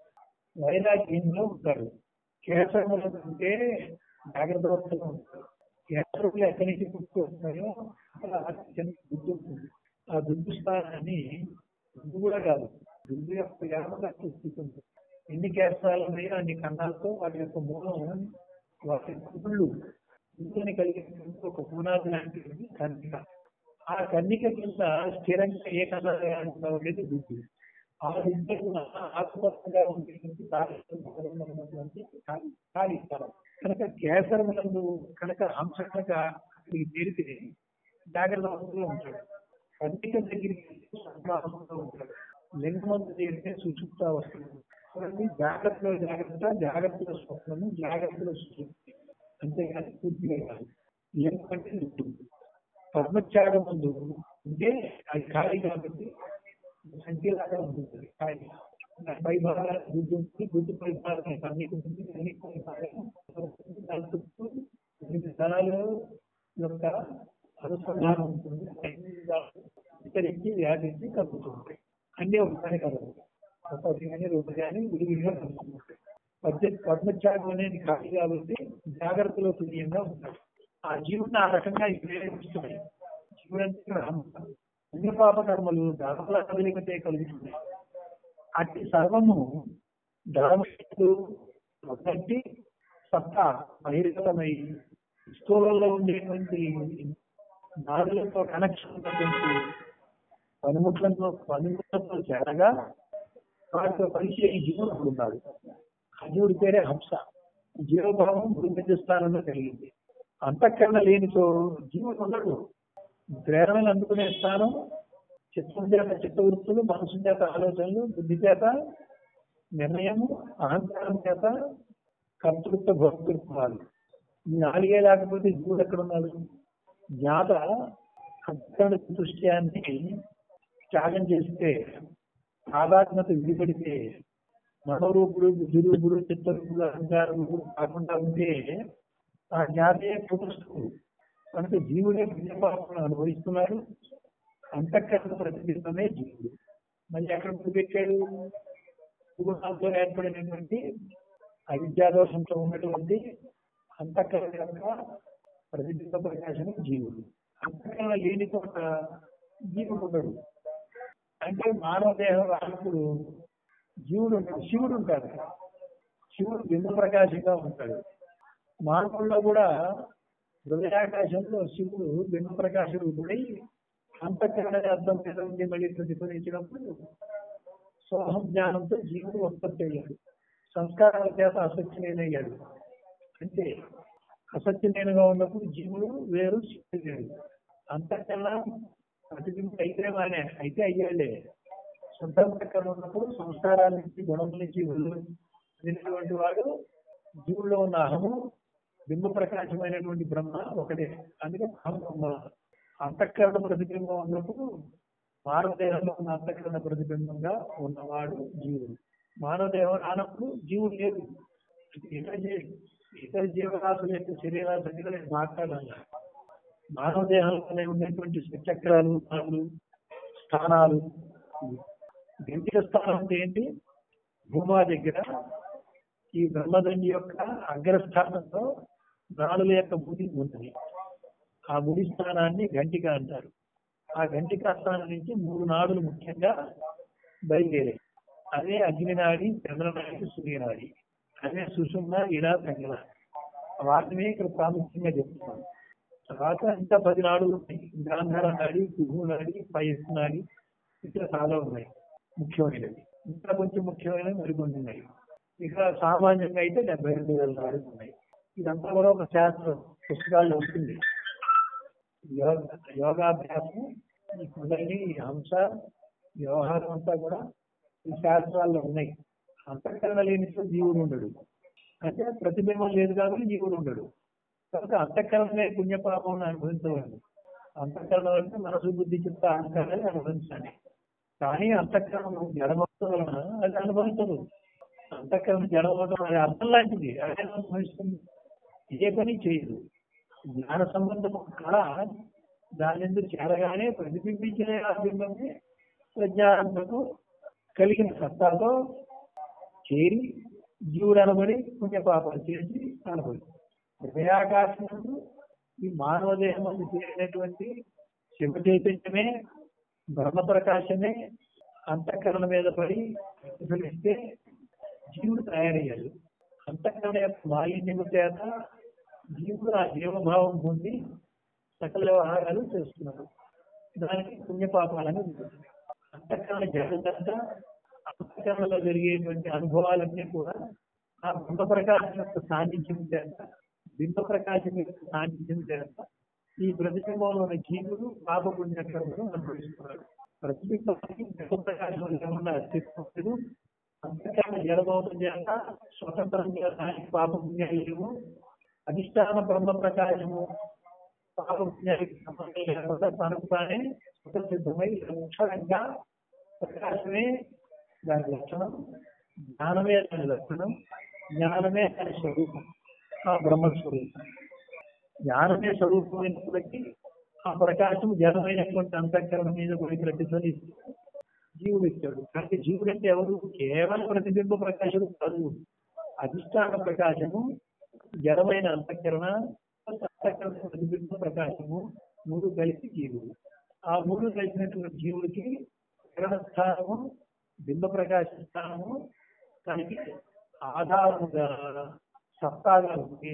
వైరాగ్యంలో ఉంటాడు కేసరములు అంటే జాగ్రత్త అవస్థలో ఉంటాడు కేసరములు ఎక్కడి నుంచి పుట్టుకొస్తున్నాయో అక్కడ చిన్న దుడ్డు ఉంటుంది ఆ దుడ్డు స్థానాన్ని దుడ్డు కూడా కాదు దుడ్డు యొక్క యామక స్థితి ఉంటుంది ఎన్ని కేసాలు ఉన్నాయో అన్ని కన్నాలతో వాటి యొక్క మూలం వాటి కుళ్ళు ఇంటిని కలిగినటువంటి ఒక పునాది లాంటిది కన్నిక ఆ కన్నిక కింద స్థిరంగా ఏ కన్నాలుగా ఉండేది దుడ్డు ఆ దుడ్డు ఆకుపచ్చగా ఉండేటువంటి ఉన్నటువంటి ఖాళీ స్థలం కనుక కేసరములందు కనుక అంశ కనుక ఈ చేరితే జాగ్రత్త అవస్థలో ఉంటాడు కన్నిక దగ్గరికి సంగ్రామంలో ఉంటాడు లింగమందు చేరితే సుచుప్త వస్తుంది చూడండి జాగ్రత్తలో జాగ్రత్త జాగ్రత్తలో స్వప్నము జాగ్రత్తలో సుశుప్తి అంతేగాని పూర్తిగా కాదు లింగం అంటే దుడ్డు పద్మత్యాగం ముందు ఉంటే అది ఖాళీ కాబట్టి సంఖ్యలాగా ఉంటుంది ఖాళీ దాని పై భాగాల దుడ్డు ఉంటుంది దుడ్డు పై భాగం కన్నీకు ఉంటుంది కన్నీకు పై భాగం దాని చుట్టూ ఎనిమిది దళాలు యొక్క అనుసంధానం ఉంటుంది విస్తరించి వ్యాపించి కలుగుతుంటాయి అన్ని ఒకసారి కలదు ఒకటి కానీ రెండు కానీ విడివిడిగా కలుగుతుంటాయి పద్య పద్మత్యాగం అనేది ఖాళీ కాబట్టి జాగ్రత్తలో తుల్యంగా ఉంటాడు ఆ జీవుని ఆ రకంగా ప్రేరేపిస్తున్నాయి జీవుడు అంటే ఇక్కడ హంస పుణ్యపాప కర్మలు ధర్మల కదలికతే కలుగుతుంది అట్టి సర్వము ధర్మశక్తులు ఒకటి సత్తా బహిర్గతమై స్థూలంలో ఉండేటువంటి నాడులతో కనెక్షన్ ఉన్నటువంటి పనిముట్లతో పనిముట్లతో చేరగా వాటితో కలిసి ఈ జీవుడు అప్పుడు ఉన్నాడు ఆ జీవుడి పేరే హంస జీవభావం భూమి స్థానంలో కలిగింది అంతఃకరణ లేనితో జీవుడు ఉండడు ప్రేరణలు అందుకునే స్థానం చిత్తం చేత చిత్తవృత్తులు మనసు చేత ఆలోచనలు బుద్ధి చేత నిర్ణయము అహంకారం చేత కర్తృత్వ భోక్తృత్వాలు ఈ నాలుగే లేకపోతే జీవుడు ఎక్కడ ఉన్నాడు జ్ఞాత అంతఃకరణ దృష్ట్యాన్ని త్యాగం చేస్తే సాధారణత విడిపడితే మనోరూపుడు బుద్ధిరూపుడు చిత్తరూపుడు అహంకారూపుడు కాకుండా ఉంటే ఆ జ్ఞాతే కుటుంబస్తుడు కనుక జీవుడే పుణ్యపాపలను అనుభవిస్తున్నారు అంతఃకరణ ప్రతిబింబమే జీవుడు మళ్ళీ ఎక్కడ పెట్టాడు గుణాలతో ఏర్పడినటువంటి అవిద్యాదోషంతో ఉన్నటువంటి అంతఃకరణ యొక్క ప్రతిబింబ ప్రకాశం జీవుడు అంతఃకరణ లేని చోట జీవుడు ఉండడు అంటే మానవ దేహం రానప్పుడు జీవుడు ఉంటాడు శివుడు ఉంటాడు శివుడు బింబ ప్రకాశంగా ఉంటాడు మానవుల్లో కూడా హృదయాకాశంలో శివుడు బింబ ప్రకాశ రూపుడై అంతఃకరణ అర్థం మీద ఉండి మళ్ళీ ప్రతిఫలించినప్పుడు సోహం జ్ఞానంతో జీవుడు ఉత్పత్తి అయ్యాడు సంస్కారాల చేత అసత్యనేనయ్యాడు అంటే అసత్యనేనుగా ఉన్నప్పుడు జీవుడు వేరు శివుడు వేరు అంతకన్నా ప్రతిబింబం అయితే మానే అయితే అయ్యాడే శుద్ధం ప్రకారం ఉన్నప్పుడు సంస్కారాల నుంచి గుణం నుంచి వెళ్ళినటువంటి వాడు జీవుల్లో ఉన్న అహము బింబ ప్రకాశమైనటువంటి బ్రహ్మ ఒకటే అందుకే అహం బ్రహ్మ అంతఃకరణ ప్రతిబింబం ఉన్నప్పుడు మానవ దేహంలో ఉన్న అంతఃకరణ ప్రతిబింబంగా ఉన్నవాడు జీవుడు మానవ దేహం రానప్పుడు జీవుడు లేదు ఇతర జీ- ఇతర జీవరాశుల యొక్క శరీరాల దగ్గర నేను మాట్లాడాలి మానవ దేహంలోనే ఉన్నటువంటి చక్రాలు నాలుగు స్థానాలు గంటిక స్థానం అంటే ఏంటి భూమా దగ్గర ఈ బ్రహ్మదండి యొక్క అగ్రస్థానంలో నాలుగు యొక్క ముడి ఉంటుంది ఆ ముడి స్థానాన్ని గంటిక అంటారు ఆ గంటికా స్థానం నుంచి మూడు నాడులు ముఖ్యంగా బయలుదేరాయి అదే అగ్నినాడి చంద్రనాడి సూర్యనాడి అదే సుషుమ్న ఇడా పెంగళ వాటిని ఇక్కడ ప్రాముఖ్యంగా చెప్తున్నాం తర్వాత ఇంకా పది నాడులు ఉన్నాయి గాంధార నాడి కుహు నాడి పయస్సు నాడి ఇట్లా చాలా ఉన్నాయి ముఖ్యమైనవి ఇంకా కొంచెం ముఖ్యమైనవి మరికొన్ని ఉన్నాయి ఇక సామాన్యంగా అయితే డెబ్బై రెండు వేల నాడులు ఉన్నాయి ఇదంతా కూడా ఒక శాస్త్ర పుస్తకాల్లో ఉంటుంది యోగ యోగాభ్యాసం ఈ కుదరిని ఈ హంస వ్యవహారం అంతా కూడా ఈ శాస్త్రాల్లో ఉన్నాయి అంతఃకరణ లేని జీవుడు ఉండడు అంటే ప్రతిబింబం లేదు కాబట్టి జీవుడు ఉండడు కనుక అంతఃకరణమే పుణ్యపాపం అనుభవించవాలి అంతఃకరణ అంటే మనసు బుద్ధి చిత్త అహంకారాన్ని అనుభవించాలి కానీ అంతఃకరణం జడమవటం వలన అది అనుభవించదు అంతఃకరణ జడమవటం అది అర్థం లాంటిది అదే అనుభవిస్తుంది ఏ పని చేయదు జ్ఞాన సంబంధం కళ దాని ఎందుకు చేరగానే ప్రతిబింబించిన ఆ బింబమే ప్రజ్ఞానంకు కలిగిన సత్తాతో చేరి జీవుడు అనబడి పుణ్యపాపాలు చేసి అనుభవి హృదయాకాశం ఈ మానవ దేహం చేరినటువంటి శివ చైతన్యమే బ్రహ్మ ప్రకాశమే అంతఃకరణ మీద పడి ప్రతిఫలిస్తే జీవుడు తయారయ్యాడు అంతఃకరణ యొక్క మాలిన్యము చేత జీవుడు ఆ జీవభావం పొంది సకల వ్యవహారాలు చేస్తున్నాడు దానికి పుణ్యపాపాలని ఉంటుంది అంతఃకరణ జగదంతా అంతఃకరణలో జరిగేటువంటి అనుభవాలన్నీ కూడా ఆ బింబ ప్రకాశం యొక్క సాన్నిధ్యం చేత బింబ ప్రకాశం యొక్క సాన్నిధ్యం చేత ఈ ప్రతిబింబంలో ఉన్న జీవుడు పాప పుణ్యకర్మను అనుభవిస్తున్నాడు ప్రతిబింబానికి బింబ ప్రకాశం ఏమన్నా అస్తిత్వం లేదు అంతఃకరణ జలభవతం చేత స్వతంత్రంగా దానికి పాప పుణ్యాలు లేవు అధిష్టాన బ్రహ్మ ప్రకాశము పాప పుణ్యానికి సంబంధం లేకుండా తనకు తానే స్వతసిద్ధమై లక్షణంగా ప్రకాశమే దాని లక్షణం జ్ఞానమే దాని లక్షణం జ్ఞానమే దాని స్వరూపం ఆ బ్రహ్మ స్వరూపం జ్ఞానమే స్వరూపమైనప్పటికీ ఆ ప్రకాశం జనమైనటువంటి అంతఃకరణ మీద కూడా ప్రతిఫలిస్తూ జీవుడు ఇచ్చాడు కాబట్టి జీవుడు అంటే ఎవరు కేవలం ప్రతిబింబ ప్రకాశము కాదు అధిష్టాన ప్రకాశము జడమైన అంతఃకరణ అంతఃకరణ ప్రతిబింబ ప్రకాశము మూడు కలిసి జీవుడు ఆ మూడు కలిసినటువంటి జీవుడికి కిరణ స్థానము బింబ ప్రకాశ స్థానము దానికి ఆధారముగా సత్తాగా ఉంది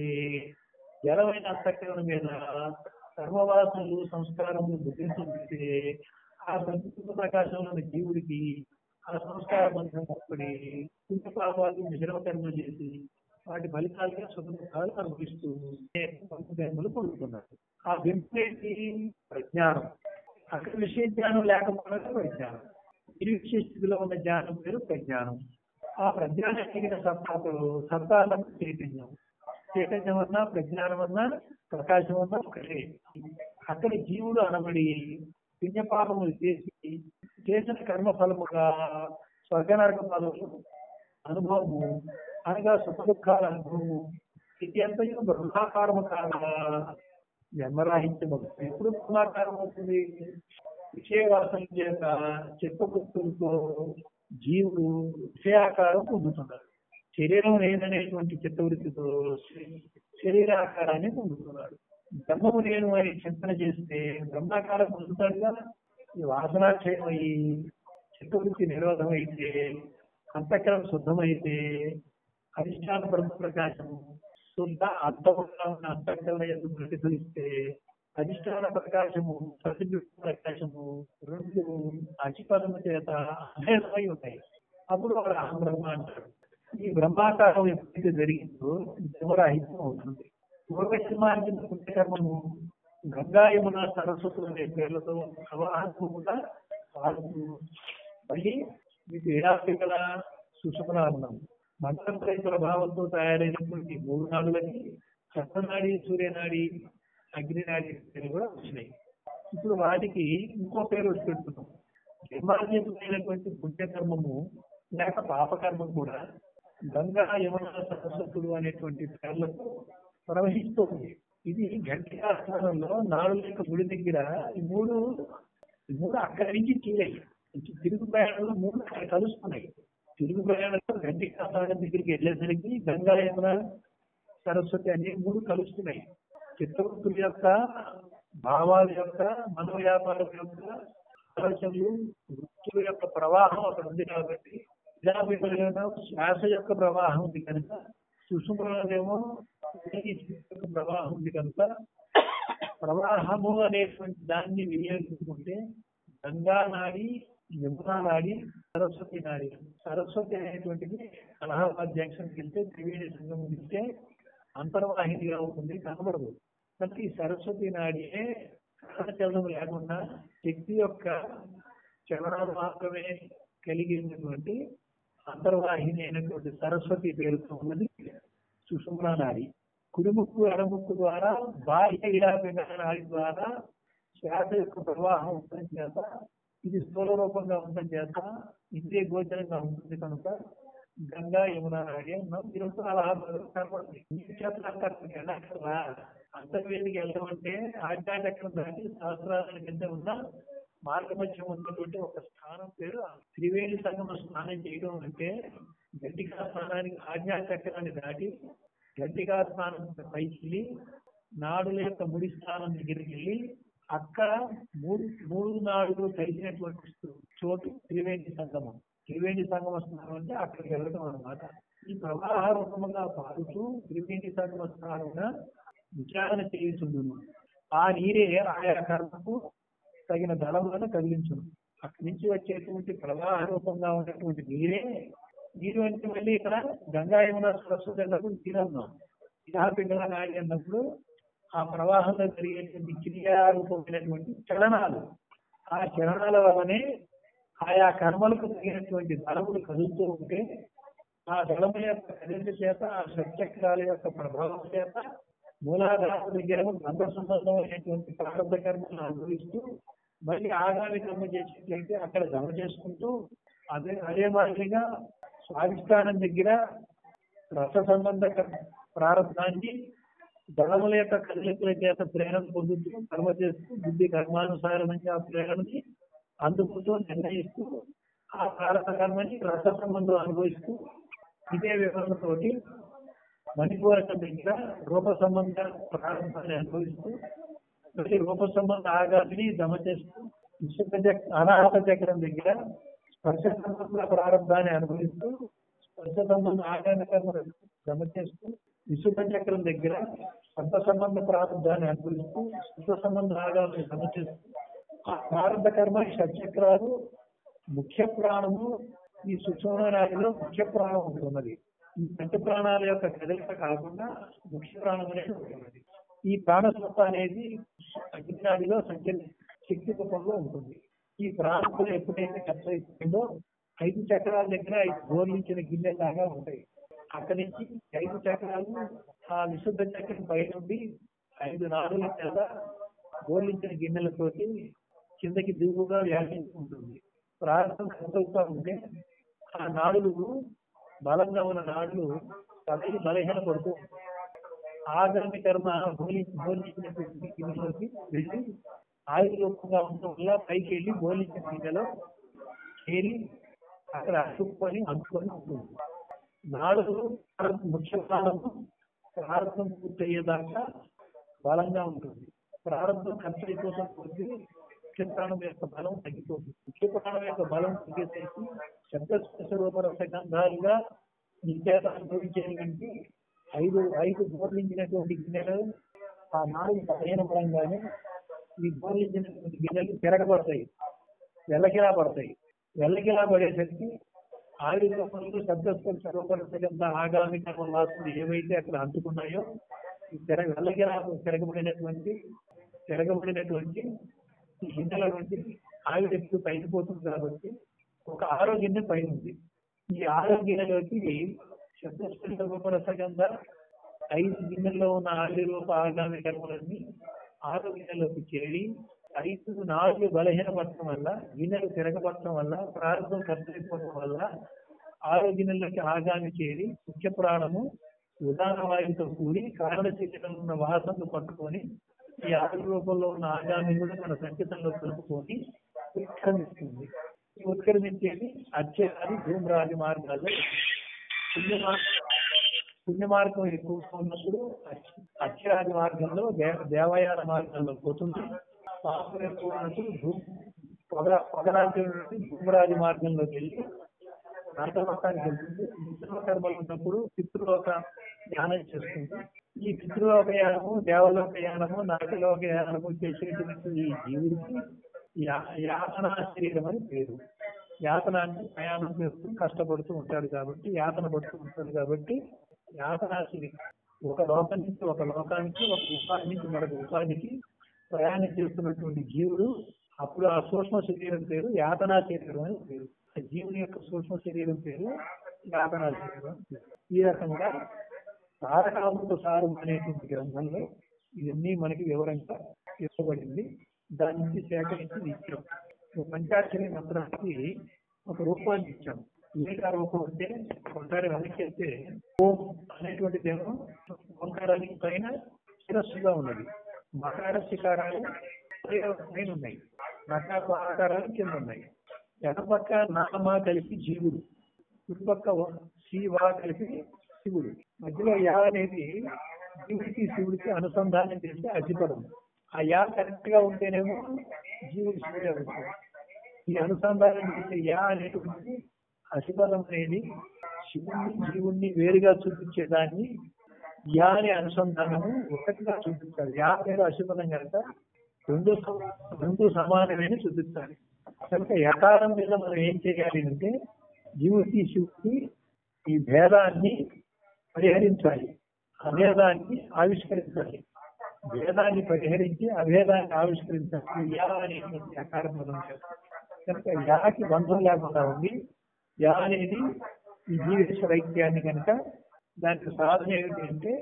జలమైన అంతఃకరణ మీద సర్వవాసనలు సంస్కారములు బుద్ధించుకుంటే ఆ సంస్కృత ప్రకాశంలోని జీవుడికి ఆ సంస్కార బంధం అప్పటి పుణ్యపాపాలు నిజరకర్మ చేసి వాటి ఫలితాలుగా సుఖ దుఃఖాలు అనుభవిస్తూ జన్మలు పొందుతున్నారు ఆ వింపేటి ప్రజ్ఞానం అక్కడ విషయ జ్ఞానం లేకపోవడం ప్రజ్ఞానం నిరీక్ష స్థితిలో ఉన్న జ్ఞానం పేరు ప్రజ్ఞానం ఆ ప్రజ్ఞానం కలిగిన సత్తాతో సత్తాలను చైతన్యం చైతన్యం అన్నా ప్రజ్ఞానం అన్నా ప్రకాశం అన్నా ఒకటే అక్కడ జీవుడు అనబడి పుణ్యపాపములు చేసి చేసిన కర్మ ఫలముగా స్వర్గనరక పదవులు అనుభవము అనగా సుఖ దుఃఖాల అనుభవము ఇది ఎంతయో బ్రహ్మాకారము కాగా జన్మరాహిత్యము ఎప్పుడు బ్రహ్మాకారం అవుతుంది విషయవాసన చేత చిత్తగుప్తులతో జీవుడు విషయాకారం పొందుతున్నాడు శరీరం లేదనేటువంటి చిత్తవృత్తితో శరీరాకారాన్ని పొందుతున్నాడు బ్రహ్మము నేను అని చింతన చేస్తే బ్రహ్మాకారం పొందుతాడుగా ఈ వాసనాక్షయం అయ్యి చిత్తవృత్తి నిరోధం అయితే అంతఃకరం శుద్ధమైతే అధిష్టాన బ్రహ్మ ప్రకాశము శుద్ధ అర్థంగా ఉన్న అంతఃకరణ ఎందుకు ప్రతిఫలిస్తే అధిష్టాన ప్రకాశము ప్రతిబింబ ప్రకాశము రెండు అచిపదము చేత అభేదమై ఉన్నాయి అప్పుడు వాడు అహం బ్రహ్మ అంటాడు ఈ బ్రహ్మాకారం ఎప్పుడైతే జరిగిందో జన్మరాహిత్యం అవుతుంది పూర్వజన్మార్జన పుణ్యకర్మము గంగా యమున సరస్వతులు అనే పేర్లతో ప్రవాహము కూడా పాడుతూ మళ్ళీ మీకు ఏడాపికల సుషుమనామం మంత్రంపై ప్రభావంతో తయారైనటువంటి మూడు నాడులకి చక్రనాడి సూర్యనాడి అగ్నినాడి పేరు కూడా వచ్చినాయి ఇప్పుడు వాటికి ఇంకో పేరు వచ్చి పెడుతున్నాం జన్మార్జితమైనటువంటి పుణ్యకర్మము లేక పాపకర్మం కూడా గంగా యమున సరస్వతులు అనేటువంటి పేర్లతో ప్రవహిస్తుంది ఇది గంటికా స్థానంలో నాలుగు యొక్క గుడి దగ్గర ఈ మూడు ఈ మూడు అక్కడి నుంచి తీరాయి తిరుగు ప్రయాణంలో మూడు అక్కడ కలుస్తున్నాయి తిరుగు ప్రయాణంలో గంటికా స్థానం దగ్గరికి వెళ్ళేసరికి గంగా యమున సరస్వతి అనే మూడు కలుస్తున్నాయి చిత్తవృత్తుల యొక్క భావాల యొక్క మనోవ్యాపారం యొక్క ఆలోచనలు వృత్తుల యొక్క ప్రవాహం అక్కడ ఉంది కాబట్టి విధాపికలను శ్వాస యొక్క ప్రవాహం ఉంది కనుక సుషుమేమో యొక్క ప్రవాహం ఉంది కనుక ప్రవాహము అనేటువంటి దాన్ని వినియోగించుకుంటే గంగా నాడి యమునా నాడి సరస్వతి నాడి సరస్వతి అనేటువంటిది అలహాబాద్ జంక్షన్కి వెళ్తే త్రివేణి సంగమం వెళ్తే అంతర్వాహినిగా ఉంటుంది కనబడదు కనుక ఈ సరస్వతి నాడియే చలనం లేకుండా శక్తి యొక్క చలనాలు మాత్రమే కలిగి ఉన్నటువంటి అంతర్వాహిని అయినటువంటి సరస్వతి పేరుతో ఉన్నది సుషుమ్నా నాడి కుడిముక్కు ఎడముక్కు ద్వారా బాహ్య ఇడాపిగా నాడి ద్వారా శ్వాస యొక్క ప్రవాహం ఉండడం చేత ఇది స్థూల రూపంగా ఉండడం చేత ఇంద్రియ గోచరంగా ఉంటుంది కనుక గంగా యమున నాడి అన్నాం ఈరోజు అలహాబాద్ కనపడుతుంది ఈ చేతులు వెళ్ళక్కర్లా అంతర్వేదికి వెళ్ళమంటే ఆధ్యాత్మికం దాటి శాస్త్రాల కింద ఉన్న మార్గమధ్యం ఉన్నటువంటి ఒక స్థానం పేరు త్రివేణి సంగమ స్నానం చేయడం అంటే గట్టిగా స్నానానికి ఆజ్ఞాచక్రాన్ని దాటి గట్టిగా స్నానం పైకి వెళ్ళి నాడుల యొక్క ముడి స్థానం దగ్గరికి వెళ్ళి అక్కడ మూడు మూడు నాడులు కలిసినటువంటి చోటు త్రివేణి సంగమం త్రివేణి సంగమ స్నానం అంటే అక్కడికి వెళ్ళడం అనమాట ఈ ప్రవాహ రూపంగా పారుతూ త్రివేణి సంగమ స్నానంగా విచారణ చేయుచుండును ఆ నీరే ఆయా కర్మకు తగిన దళములను కలిగించును అక్కడి నుంచి వచ్చేటువంటి ప్రవాహ రూపంగా ఉన్నటువంటి నీరే నీరు అంటే మళ్ళీ ఇక్కడ గంగా యమున సరస్వతి అన్నప్పుడు తీరన్నాం ఇహాపింగళ నాడి అన్నప్పుడు ఆ ప్రవాహంలో జరిగేటువంటి క్రియారూపమైనటువంటి చలనాలు ఆ చలనాల వల్లనే ఆయా కర్మలకు తగినటువంటి దళములు కదులుతూ ఉంటే ఆ దళముల యొక్క కదలిక చేత ఆ సత్యక్రాల యొక్క ప్రభావం చేత మూలాధార దగ్గర గంధ సంబంధమైనటువంటి ప్రారంభ కర్మలను అనుభవిస్తూ మళ్ళీ ఆగామి కర్మ చేసేట్లయితే అక్కడ జమ చేసుకుంటూ అదే అదే మాదిరిగా స్వాధిష్టానం దగ్గర రస సంబంధ ప్రారంభాన్ని దళముల యొక్క కదలికల చేత ప్రేరణ పొందుతూ కర్మ చేస్తూ బుద్ధి కర్మానుసారమైన ఆ ప్రేరణని అందుకుంటూ నిర్ణయిస్తూ ఆ ప్రారంభ కర్మని రస సంబంధం అనుభవిస్తూ ఇదే వివరణతోటి మణిపూరక దగ్గర రూప సంబంధ ప్రారంభాన్ని అనుభవిస్తూ ప్రతి రూప సంబంధ ఆగామిని దమ చేస్తూ విశుద్ధ చక్ర అనాహత చక్రం దగ్గర స్పర్శ సంబంధ ప్రారంభాన్ని అనుభవిస్తూ స్పర్శ సంబంధ ఆగామి కర్మను గమ చేస్తూ విశుద్ధ చక్రం దగ్గర శబ్ద సంబంధ ప్రారంభాన్ని అనుభవిస్తూ శుద్ధ సంబంధ ఆగాన్ని గమ చేస్తూ ఆ ప్రారంభ కర్మ షట్చక్రాలు ముఖ్య ప్రాణము ఈ సుషుమ్నాడిలో ముఖ్య ప్రాణం ఉంటున్నది ఈ పంచ ప్రాణాల యొక్క కదలిక కాకుండా ముఖ్య ప్రాణం అనేది ఉంటున్నది ఈ ప్రాణస్వత అనేది అగ్నినాడిలో సంచరి శక్తి రూపంలో ఉంటుంది ఈ ప్రాణంలో ఎప్పుడైతే ఖర్చు అయిపోయిందో ఐదు చక్రాల దగ్గర ఐదు గోర్లించిన గిన్నెలాగా ఉంటాయి అక్కడి నుంచి ఐదు చక్రాలు ఆ విశుద్ధ చక్రం పై నుండి ఐదు నాడుల చేత గోర్లించిన గిన్నెలతోటి కిందకి దిగువగా వ్యాపించి ఉంటుంది ప్రారంభం కదులుతూ ఉంటే ఆ నాడులు బలంగా ఉన్న నాడులు కదిలి బలహీన పడుతూ ఉంటాయి. ఆగామి కర్మ బోలి బోలించినటువంటి గిన్నెలోకి వెళ్ళి ఆయుధ రూపంగా ఉండడం వల్ల పైకి వెళ్ళి బోలించిన గిన్నెలో చేరి అక్కడ అతుక్కొని అంటుకొని ఉంటుంది నాడులు ముఖ్య ప్రారంభం ప్రారంభం పూర్తయ్యేదాకా బలంగా ఉంటుంది ప్రారంభం ఖర్చు అయిపోతాం కొద్ది ముఖ్య ప్రాణం యొక్క బలం తగ్గిపోతుంది ముఖ్య ప్రాణం యొక్క బలం తగ్గేసరికి శబ్దస్పర్శ రూపరస గంధాలుగా నీ చేత అనుభవించేది కంటే ఐదు ఐదు బోర్లించినటువంటి గిన్నెలు ఆ నాలుగు పదిహేను పడంగానే ఈ బోర్లించినటువంటి గిన్నెలు తిరగబడతాయి వెల్లకిలా పడతాయి వెల్లకిలా పడేసరికి ఆయుధ రూపంలో శబ్దస్పర్శ రూపరస గంధ ఆగామి కర్మ వాసనలు ఏవైతే అక్కడ అంటుకున్నాయో ఈ తిరగ వెల్లకిలా తిరగబడినటువంటి తిరగబడినటువంటి ఈ గిన్నెల నుండి ఆవిడ ఎప్పుడు పైకి పోతుంది కాబట్టి ఒక ఆరో గిన్నె పైన ఉంది ఈ ఆరో గిన్నెలోకి శబ్దస్పర్శ రూపరసగంధ ఐదు గిన్నెల్లో ఉన్న ఆవిడ రూప ఆగామి కర్మలన్నీ ఆరో గిన్నెలోకి చేరి ఐదు నాలుగు బలహీనపడటం వల్ల గిన్నెలు తిరగబడటం వల్ల ప్రారంభం ఖర్చయిపోవడం వల్ల ఆరో గిన్నెల్లోకి ఆగామి చేరి ముఖ్య ప్రాణము ఉదాహరణ వాయువుతో కూడి కారణ శరీరంలో ఉన్న వాసనలు పట్టుకొని ఈ ఆరు రూపంలో ఉన్న ఆగామి కూడా మన సంకేతంలో కలుపుకొని ఉత్క్రమిస్తుంది ఈ ఉత్క్రమించేది అత్యరాది ధూమ్రాది మార్గాలు పుణ్య మార్గం పుణ్య మార్గం ఎక్కువగా ఉన్నప్పుడు అత్యరాది మార్గంలో దేవ- దేవయాన మార్గంలో పోతుంది పాపం ఎక్కువ ఉన్నప్పుడు భూ పొగ పొగరాజు ధూమ్రాది మార్గంలోకి వెళ్ళి నరకలోకానికి వెళ్తుంది మిత్రుల కర్మలు ఉన్నప్పుడు పితృలోక ధ్యానం చేస్తుంది ఈ పితృలోక యానము దేవలోక యానము నరకలోక యానము చేసేటువంటి ఈ జీవుడికి యా- యాతన శరీరం అని పేరు యాతన అంటే ప్రయాణం చేస్తూ కష్టపడుతూ ఉంటాడు కాబట్టి యాతన పడుతూ ఉంటాడు కాబట్టి యాతన శరీరం ఒక లోకం నుంచి ఒక లోకానికి ఒక ఉపాధి నుంచి మరొక ఉపాధికి ప్రయాణం చేస్తున్నటువంటి జీవుడు అప్పుడు ఆ సూక్ష్మ శరీరం పేరు యాతనా శరీరం అని పేరు ఆ జీవుని యొక్క సూక్ష్మ శరీరం పేరు యాతనా శరీరం అని పేరు. ఈ రకంగా తారకామృత సారం అనేటువంటి గ్రంథంలో ఇవన్నీ మనకి వివరంగా ఇవ్వబడింది దాని నుంచి సేకరించి ఇచ్చాం ఒక పంచాక్షరి మంత్రానికి ఒక రూపాన్ని ఇచ్చాం ఏకా రూపం అంటే ఒకసారి వెనక్కి ఓం అనేటువంటిదేమో ఓంకారానికి పైన శిరస్సుగా ఉన్నది మకార శికారాలు పైన ఉన్నాయి నకార ఆకారాలు కింద ఉన్నాయి ఎడపక్క నామా కలిపి జీవుడు చుట్టుపక్క శివా కలిపి శివుడు మధ్యలో యా అనేది జీవుడికి శివుడికి అనుసంధానం చేస్తే అధిపదం ఆ యా కరెక్ట్ గా ఉంటేనేమో జీవుడు శివుడే అవుతాడు ఈ అనుసంధానం చేసే యా అనేటువంటి అధిపదం అనేది శివుణ్ణి జీవుణ్ణి వేరుగా చూపించేదాన్ని యా అనే అనుసంధానము ఒకటిగా చూపించాలి యా పేరు అశుభదం కనుక రెండు సమ- రెండు సమానమైన చూపించాలి కనుక యకారం మీద మనం ఏం చేయాలి అంటే జీవుడికి శివుడికి ఈ భేదాన్ని పరిహరించాలి అభేదాన్ని ఆవిష్కరించాలి భేదాన్ని పరిహరించి అభేదాన్ని ఆవిష్కరించాలి యా అనేటువంటి యకారం పదం చేత. కనుక యాకి బంధం లేకుండా ఉంది యా అనేది ఈ జీవేశ్వర ఐక్యాన్ని కనుక దానికి సాధన ఏమిటి అంటే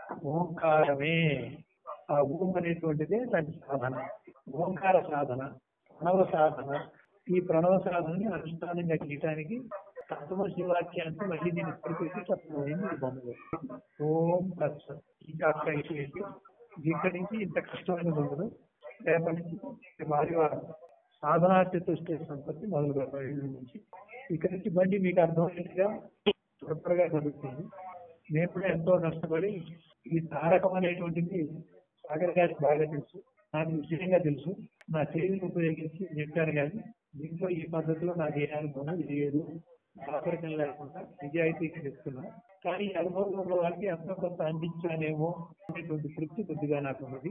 ఓంకారమే ఆ ఓం అనేటువంటిదే దాని సాధన ఓంకార సాధన ప్రణవ సాధన ఈ ప్రణవ సాధనని అనుష్ఠానంగా చేయడానికి తత్వ శివాక్యాన్ని మళ్ళీ నేను ఇప్పటికీ చెప్పబోయింది ఈ బొమ్మలో ఓం తత్స ఇంకా అక్కడ అయిపోయింది ఇక్కడి నుంచి ఇంత కష్టమైన బొమ్మలు రేపటి నుంచి వారివారం సాధనా చతుష్ట సంపత్తి మొదలు పెడతారు ఇళ్ళ నుంచి ఇక్కడి నుంచి బండి మీకు అర్థమైనట్టుగా త్వరగా జరుగుతుంది నేను కూడా ఎంతో కష్టపడి ఈ తారకం అనేటువంటిది సాగర్ గారికి బాగా తెలుసు నాకు విషయంగా తెలుసు నా చేతిని ఉపయోగించి చెప్పాను కానీ దీంట్లో ఈ పద్ధతిలో నాకు ఏ అనుభవం లేదు ఆపరికం లేకుండా నిజాయితీగా చెప్తున్నా కానీ ఈ అనుభవం ఉన్న వాళ్ళకి ఎంతో కొంత అందించానేమో అనేటువంటి తృప్తి కొద్దిగా నాకు ఉన్నది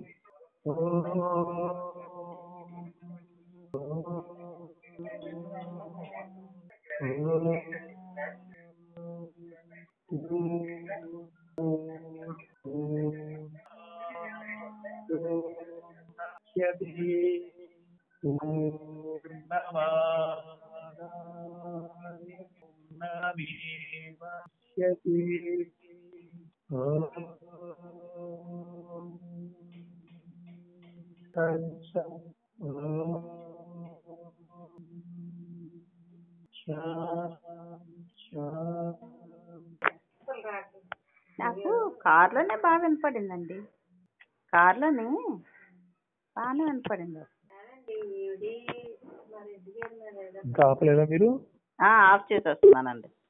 నాకు కార్లోనే బాగా వినపడిందండి కార్లోనే బాగానే వినపడింది ఇంకా ఆపలేదా మీరు ఆ, ఆఫ్ చేసి వస్తున్నానండి